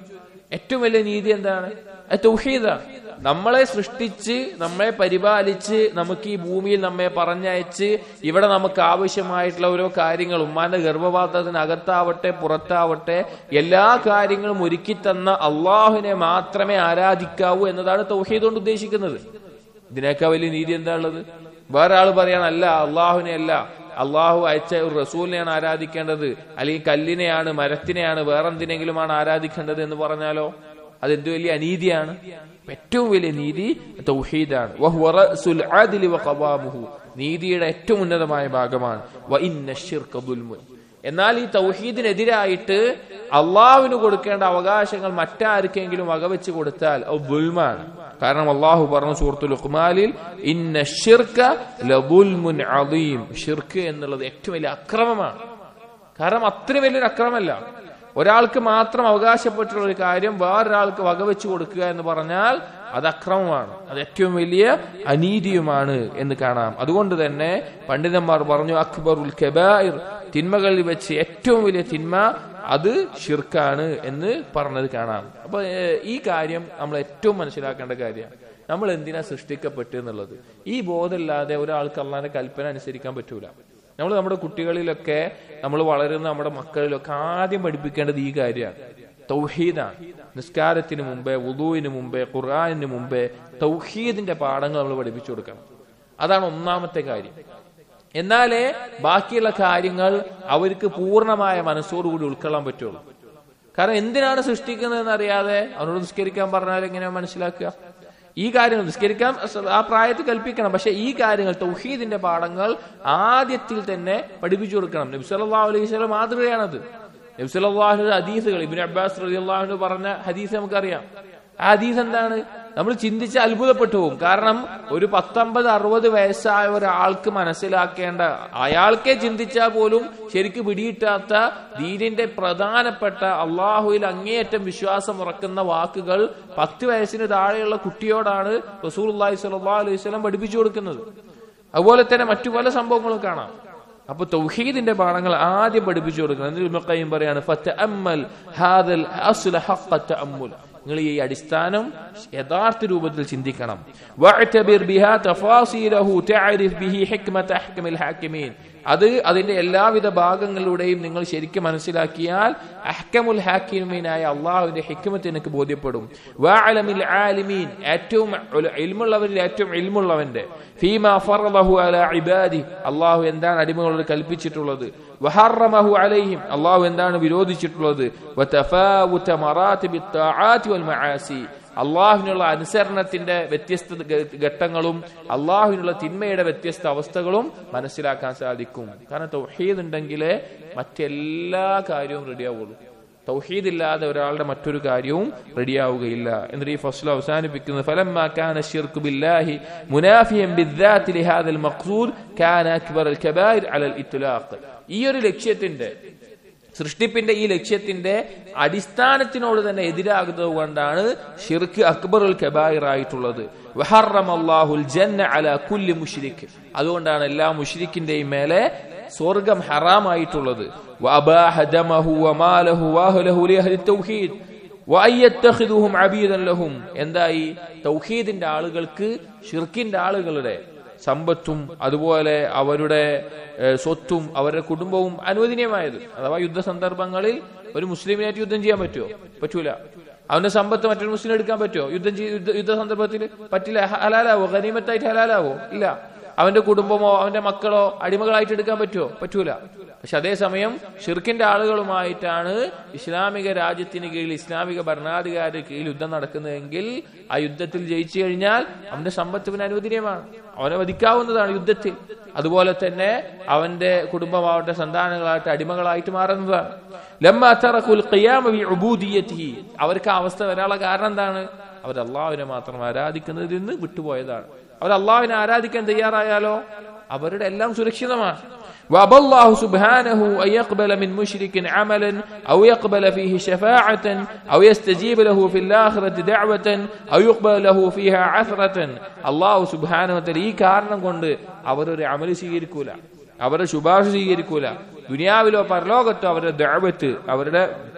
ഏറ്റവും വലിയ നീതി എന്താണ് അത് തൗഹീദാണ് നമ്മളെ സൃഷ്ടിച്ച് നമ്മളെ പരിപാലിച്ച് നമുക്ക് ഈ ഭൂമിയിൽ നമ്മെ പറഞ്ഞയച്ച് ഇവിടെ നമുക്ക് ആവശ്യമായിട്ടുള്ള ഓരോ കാര്യങ്ങൾ ഉമ്മാന്റെ ഗർഭപാത്രത്തിനകത്താവട്ടെ പുറത്താവട്ടെ എല്ലാ കാര്യങ്ങളും ഒരുക്കി തന്ന അള്ളാഹുവിനെ മാത്രമേ ആരാധിക്കാവൂ എന്നതാണ് തൗഹീദ് കൊണ്ട് ഉദ്ദേശിക്കുന്നത് ഇതിനേക്കാൾ വലിയ നീതി എന്താ ഉള്ളത് വേറെ ആള് പറയാണ് അല്ല അള്ളാഹുവിനെ അല്ല അള്ളാഹു അയച്ച ഒരു റസൂലിനെയാണ് ആരാധിക്കേണ്ടത് അല്ലെങ്കിൽ കല്ലിനെയാണ് മരത്തിനെയാണ് വേറെന്തിനെങ്കിലുമാണ് ആരാധിക്കേണ്ടത് എന്ന് പറഞ്ഞാലോ അതെന്ത് വലിയ അനീതിയാണ് ഏറ്റവും വലിയ നീതി തൗഹീദാണ് വഹുവ റഅസുൽ ആദിലി വഖവാമുഹു. നീതിയുടെ ഏറ്റവും ഉന്നതമായ ഭാഗമാണ് വ ഇന്ന ശിർക ദുൽമുൻ. എന്നാൽ ഈ തൗഹീദിനെതിരായിട്ട് അള്ളാഹുവിന് കൊടുക്കേണ്ട അവകാശങ്ങൾ മറ്റാർക്കെങ്കിലും വകവെച്ച് കൊടുത്താൽ അത് ദുൽമാണ് കാരണം അള്ളാഹു പറഞ്ഞു സുഹൃത്തു ലുഖ്മാലിൽ ഇന്ന ഷിർക ലദുൽമുൻ അദീം ഷിർക്ക് എന്നുള്ളത് ഏറ്റവും വലിയ അക്രമമാണ് കാരണം അത്രയും വലിയൊരു അക്രമമല്ല ഒരാൾക്ക് മാത്രം അവകാശപ്പെട്ടുള്ള ഒരു കാര്യം വേറൊരാൾക്ക് വകവെച്ച് കൊടുക്കുക എന്ന് പറഞ്ഞാൽ അത് അക്രമമാണ് അത് ഏറ്റവും വലിയ അനീതിയുമാണ് എന്ന് കാണാം അതുകൊണ്ട് തന്നെ പണ്ഡിതന്മാർ പറഞ്ഞു അക്ബറുൽ കബായിർ തിന്മകളിൽ വെച്ച് ഏറ്റവും വലിയ തിന്മ അത് ഷിർക്കാണ് എന്ന് പറഞ്ഞത് കാണാം അപ്പൊ ഏഹ്, ഈ കാര്യം നമ്മൾ ഏറ്റവും മനസ്സിലാക്കേണ്ട കാര്യമാണ് നമ്മൾ എന്തിനാ സൃഷ്ടിക്കപ്പെട്ടു എന്നുള്ളത് ഈ ബോധമില്ലാതെ ഒരാൾക്ക് അള്ളാന്റെ കൽപ്പന അനുസരിക്കാൻ പറ്റൂല നമ്മൾ നമ്മുടെ കുട്ടികളിലൊക്കെ നമ്മൾ വളരുന്ന നമ്മുടെ മക്കളിലൊക്കെ ആദ്യം പഠിപ്പിക്കേണ്ടത് ഈ കാര്യമാണ് തൗഹീദാണ് നിസ്കാരത്തിന് മുമ്പേ വുദുവിന് മുമ്പേ ഖുർആാനിന് മുമ്പേ തൗഹീദിന്റെ പാഠങ്ങൾ നമ്മൾ പഠിപ്പിച്ചു കൊടുക്കണം അതാണ് ഒന്നാമത്തെ കാര്യം എന്നാലേ ബാക്കിയുള്ള കാര്യങ്ങൾ അവർക്ക് പൂർണ്ണമായ മനസ്സോടുകൂടി ഉൾക്കൊള്ളാൻ പറ്റുള്ളൂ കാരണം എന്തിനാണ് സൃഷ്ടിക്കുന്നതെന്ന് അറിയാതെ അവനോട് നിസ്കരിക്കാൻ പറഞ്ഞാൽ എങ്ങനെയാ മനസ്സിലാക്കുക ഈ കാര്യങ്ങൾ നിസ്കരിക്കാൻ സ- ആ പ്രായത്തിൽ കൽപ്പിക്കണം പക്ഷെ ഈ കാര്യങ്ങൾ തൗഹീദിന്റെ പാഠങ്ങൾ ആദ്യത്തിൽ തന്നെ പഠിപ്പിച്ചു കൊടുക്കണം നബി സല്ലല്ലാഹു അലൈഹി വസല്ലം മാതൃകയാണത് നബി സല്ലല്ലാഹു ഹദീസുകൾ ഇബ്നു അബ്ബാസ് റളിയല്ലാഹു അൻഹു പറഞ്ഞ ഹദീസ് നമുക്കറിയാം ആ ഹദീസ് എന്താണ് നമ്മൾ ചിന്തിച്ച് അത്ഭുതപ്പെട്ടു പോകും കാരണം ഒരു പത്തൊമ്പത് അറുപത് വയസ്സായ ഒരാൾക്ക് മനസ്സിലാക്കേണ്ട അയാൾക്കേ ചിന്തിച്ചാൽ പോലും ശരിക്ക് പിടിയിട്ടാത്ത ദീനിന്റെ പ്രധാനപ്പെട്ട അള്ളാഹുവിൽ അങ്ങേയറ്റം വിശ്വാസം ഉറക്കുന്ന വാക്കുകൾ പത്ത് വയസ്സിന് താഴെയുള്ള കുട്ടിയോടാണ് റസൂൽ അള്ളാഹി സ്വല്ലാ അലൈഹി സ്വലം പഠിപ്പിച്ചു കൊടുക്കുന്നത് അതുപോലെ തന്നെ മറ്റു പല സംഭവങ്ങളും കാണാം അപ്പൊ തൗഹീദിന്റെ പാഠങ്ങൾ ആദ്യം പഠിപ്പിച്ചു കൊടുക്കണം എന്നിട്ട് ഇബ്നു ഖയ്യിം പറയാണ് ഫതഅമ്മൽ ഹാദൽ അസ്ല ഹഖ്ഖ തഅമ്മുൽ നിങ്ങൾ ഈ അടിസ്ഥാനം യഥാർത്ഥ രൂപത്തിൽ ചിന്തിക്കണം വഅ്തബിർ ബിഹാ തഫാസീലഹു തഅരിഫ് ബിഹി ഹിക്മത അഹ്കമിൽ ഹാക്കിമീൻ അത് അതിന്റെ എല്ലാവിധ ഭാഗങ്ങളിലൂടെയും നിങ്ങൾ ശരിക്കും മനസ്സിലാക്കിയാൽ അഹ്കമുൽ ഹാക്കിമീനായ അള്ളാഹുവിന്റെ ഹിക്മത്ത് എനിക്ക് ബോധ്യപ്പെടും വഅലമിൽ ആലിമീൻ ഏറ്റവും ഉല- ഇൽമുള്ളവരിൽ ഏറ്റവും ഇൽമുള്ളവന്റെ ഫീമാ ഫറദഹു അലാ ഇബാദി അള്ളാഹു എന്താണ് അടിമകളോട് കൽപ്പിച്ചിട്ടുള്ളത് വഹറമഹു അലൈഹിം അള്ളാഹു എന്താണ് വിരോധിച്ചിട്ടുള്ളത് വതഫാവുത മറാത്തിബി ത്വാആത്തി വൽ മആസി അള്ളാഹുവിനുള്ള അനുസരണത്തിന്റെ വ്യത്യസ്ത ഗ- ഘട്ടങ്ങളും അള്ളാഹുവിനുള്ള തിന്മയുടെ വ്യത്യസ്ത അവസ്ഥകളും മനസ്സിലാക്കാൻ സാധിക്കും കാരണം തൗഹീദ് ഉണ്ടെങ്കിലേ മറ്റെല്ലാ കാര്യവും റെഡിയാവുള്ളൂ തൗഹീദ് ഇല്ലാതെ ഒരാളുടെ മറ്റൊരു കാര്യവും റെഡിയാവുകയില്ല എന്നിട്ട് ഈ ഫസ്ൽ അവസാനിപ്പിക്കുന്നത് ഫലമ്മാ കാന الشرك بالله منافيا بالذات لهذا المقصود كان اكبر الكبائر على الاطلاق ഈ ഒരു ലക്ഷ്യത്തിന്റെ സൃഷ്ടിപ്പിന്റെ ഈ ലക്ഷ്യത്തിന്റെ അടിസ്ഥാനത്തിനോട് തന്നെ എതിരാകുന്നത് കൊണ്ടാണ് ഷിർക്ക് അക്ബറുൽ കബായിർ ആയിട്ടുള്ളത് വഹറമല്ലാഹുൽ ജന്ന അല കുല്ലി മുഷ്രിഖ് അതുകൊണ്ടാണ് എല്ലാ മുഷ്രിഖിന്റെയും മേലെ സ്വർഗം ഹറാമായിട്ടുള്ളത് വഅബാഹ ദമഹു വമാലഹു വഅഹ്ലഹു ലിഅഹ്ലി തൗഹീദ് വഅയ്യത്തഖിദുഹും അബീദൻ ലഹും എന്തായി തൗഹീദിന്റെ ആളുകൾക്ക് ഷിർക്കിന്റെ ആളുകളുടെ സമ്പത്തും അതുപോലെ അവരുടെ ഏഹ്, സ്വത്തും അവരുടെ കുടുംബവും അനുവദനീയമായത് അഥവാ യുദ്ധ സന്ദർഭങ്ങളിൽ ഒരു മുസ്ലിമിനായിട്ട് യുദ്ധം ചെയ്യാൻ പറ്റുമോ പറ്റൂല അവന്റെ സമ്പത്ത് മറ്റൊരു മുസ്ലിം എടുക്കാൻ പറ്റുമോ യുദ്ധം ചെയ്യ യുദ്ധ- യുദ്ധ സന്ദർഭത്തിൽ പറ്റില്ല ഹ- ഹലാലാവോ ഗനീമത്തായിട്ട് ഹലാലാവോ ഇല്ല അവന്റെ കുടുംബമോ അവന്റെ മക്കളോ അടിമകളായിട്ട് എടുക്കാൻ പറ്റുമോ പറ്റൂല പക്ഷെ അതേസമയം ഷിർക്കിന്റെ ആളുകളുമായിട്ടാണ് ഇസ്ലാമിക രാജ്യത്തിന് കീഴിൽ ഇസ്ലാമിക ഭരണാധികാരിയുടെ കീഴിൽ യുദ്ധം നടക്കുന്നതെങ്കിൽ ആ യുദ്ധത്തിൽ ജയിച്ചു കഴിഞ്ഞാൽ അവന്റെ സമ്പത്തിന് അനുവദനീയമാണ് അവനെ വധിക്കാവുന്നതാണ് യുദ്ധത്തിൽ അതുപോലെ തന്നെ അവന്റെ കുടുംബമാവട്ടെ സന്താനങ്ങളാവട്ടെ അടിമകളായിട്ട് മാറുന്നതാണ് ലമ്മാ തറക്കുൽ ഖിയാമ ബി ഉബൂദിയ്യതിഹി. അവർക്ക് ആ അവസ്ഥ വരാനുള്ള കാരണം എന്താണ് അവർ അള്ളാഹുവിനെ മാത്രം ആരാധിക്കുന്നതിൽ നിന്ന് വിട്ടുപോയതാണ് അവർ അള്ളാഹുവിനെ ആരാധിക്കാൻ തയ്യാറായാലോ അവരുടെ എല്ലാം സുരക്ഷിതമാണ് وأبى الله سبحانه أن يقبل من مشرك عملا أو يقبل فيه شفاعة أو يستجيب له في الآخرة دعوة أو يقبل له فيها عثرة الله سبحانه وتعالى ഈ കാരണം കൊണ്ട് അവരൊരു അമല് സ്വീകരിക്കൂല അവരുടെ ശുപാർശ സ്വീകരിക്കൂല ദുനിയാവിലോ പരലോകത്തോ അവരുടെ ദഅവത്ത് അവരുടെ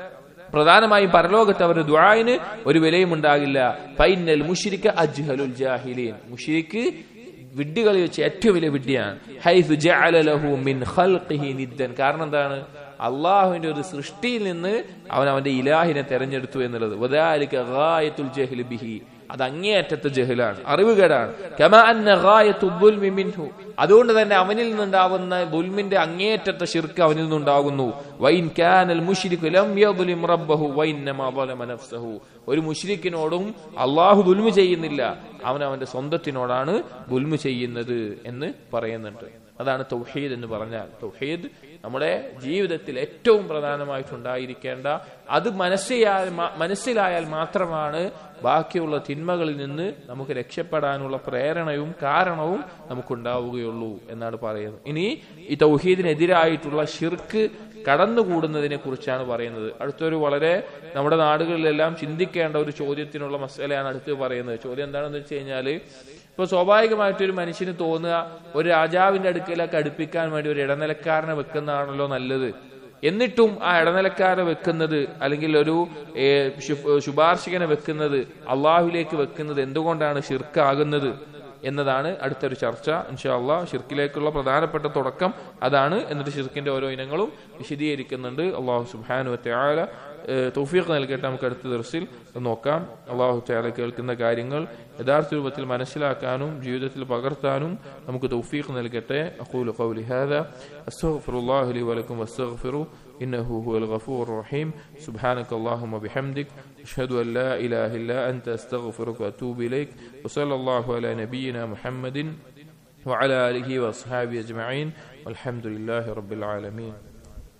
പ്രധാനമായും പരലോകത്ത് അവരുടെ ദുആയിന് ഒരു വിലയും ഉണ്ടാകില്ല പൈനൽ മുഷിരിക്ക അജ്ഹലുൽ ജാഹിലീൻ മുഷിരിക്ക് വിഡ്ഢികളിൽ വെച്ച് ഏറ്റവും വലിയ വിഡ്ഢിയാണ് ഹൈസു ജഅല ലഹു മിൻ ഖൽഖിഹി നിദ്ദൻ കാരണം എന്താണ് അള്ളാഹുവിന്റെ ഒരു സൃഷ്ടിയിൽ നിന്ന് അവൻ അവന്റെ ഇലാഹിനെ തെരഞ്ഞെടുത്തു എന്നുള്ളത് വദാലിക ഗായത്തുൽ ജഹ്ലി ബിഹി അത് അങ്ങേയറ്റത്തെ ജഹലാണ് അറിവുകേടാണ് കമാ അന്ന ഗായത്തു ദുൽമി മിൻഹു അതുകൊണ്ട് തന്നെ അവനിൽ നിന്നുണ്ടാവുന്ന ദുൽമിന്റെ അങ്ങേയറ്റത്തെ ശിർക്ക് അവനിൽ നിന്നുണ്ടാകുന്നു വൈൻ കാനൽ മുശ്രികു ലം യദ്ലിം റബ്ബഹു വൈന്നമാ ളലമ നഫ്സഹു ഒരു മുശ്രിക്കിനോടും അള്ളാഹു ദുൽമു ചെയ്യുന്നില്ല അവൻ അവന്റെ സ്വന്തത്തിനോടാണ് ദുൽമു ചെയ്യുന്നത് എന്ന് പറയുന്നുണ്ട് അതാണ് തൗഹീദ് എന്ന് പറഞ്ഞാൽ തൗഹീദ് നമ്മുടെ ജീവിതത്തിൽ ഏറ്റവും പ്രധാനമായിട്ടുണ്ടായിരിക്കേണ്ട അത് മനസ്സിലായാൽ മനസ്സിലായാൽ മാത്രമാണ് ബാക്കിയുള്ള തിന്മകളിൽ നിന്ന് നമുക്ക് രക്ഷപ്പെടാനുള്ള പ്രേരണയും കാരണവും നമുക്കുണ്ടാവുകയുള്ളൂ എന്നാണ് പറയുന്നത് ഇനി ഈ തൗഹീദിനെതിരായിട്ടുള്ള ഷിർക്ക് കടന്നുകൂടുന്നതിനെ കുറിച്ചാണ് പറയുന്നത് അടുത്തൊരു വളരെ നമ്മുടെ നാടുകളിലെല്ലാം ചിന്തിക്കേണ്ട ഒരു ചോദ്യത്തിനുള്ള മസലയാണ് അടുത്ത് പറയുന്നത് ചോദ്യം എന്താണെന്ന് വെച്ച് കഴിഞ്ഞാല് ഇപ്പൊ സ്വാഭാവികമായിട്ട് ഒരു മനുഷ്യന് തോന്നുക ഒരു രാജാവിന്റെ അടുക്കലേക്ക് അടുപ്പിക്കാൻ വേണ്ടി ഒരു ഇടനിലക്കാരനെ വെക്കുന്നതാണല്ലോ നല്ലത് എന്നിട്ടും ആ ഇടനിലക്കാരെ വെക്കുന്നത് അല്ലെങ്കിൽ ഒരു ശുപാർശകനെ വെക്കുന്നത് അള്ളാഹുലേക്ക് വെക്കുന്നത് എന്തുകൊണ്ടാണ് ഷിർക്കാകുന്നത് എന്നതാണ് അടുത്തൊരു ചർച്ച ഇൻഷാല്ല ഷിർക്കിലേക്കുള്ള പ്രധാനപ്പെട്ട തുടക്കം അതാണ് എന്നിട്ട് ഷിർക്കിന്റെ ഓരോ ഇനങ്ങളും വിശദീകരിക്കുന്നുണ്ട് അള്ളാഹു സുബാനു ആല തൗഫീഖ് നൽകട്ടെ നമുക്ക് അടുത്ത ദിവസത്തിൽ നോക്കാം അള്ളാഹു താല കേൾക്കുന്ന കാര്യങ്ങൾ യഥാർത്ഥ രൂപത്തിൽ മനസ്സിലാക്കാനും ജീവിതത്തിൽ പകർത്താനും നമുക്ക് തൗഫീഖ് നൽകട്ടെ അഖൂലു ഖൗലി ഹാദാ അസ്തഗ്ഫിറുല്ലാഹി ലി വലക്കും വസ്തഗ്ഫിറു إنه هو الغفور الرحيم سبحانك اللهم وبحمدك أشهد أن لا إله إلا أنت أستغفرك وأتوب إليك وصلى الله على نبينا محمد وعلى آله وأصحابه أجمعين والحمد لله رب العالمين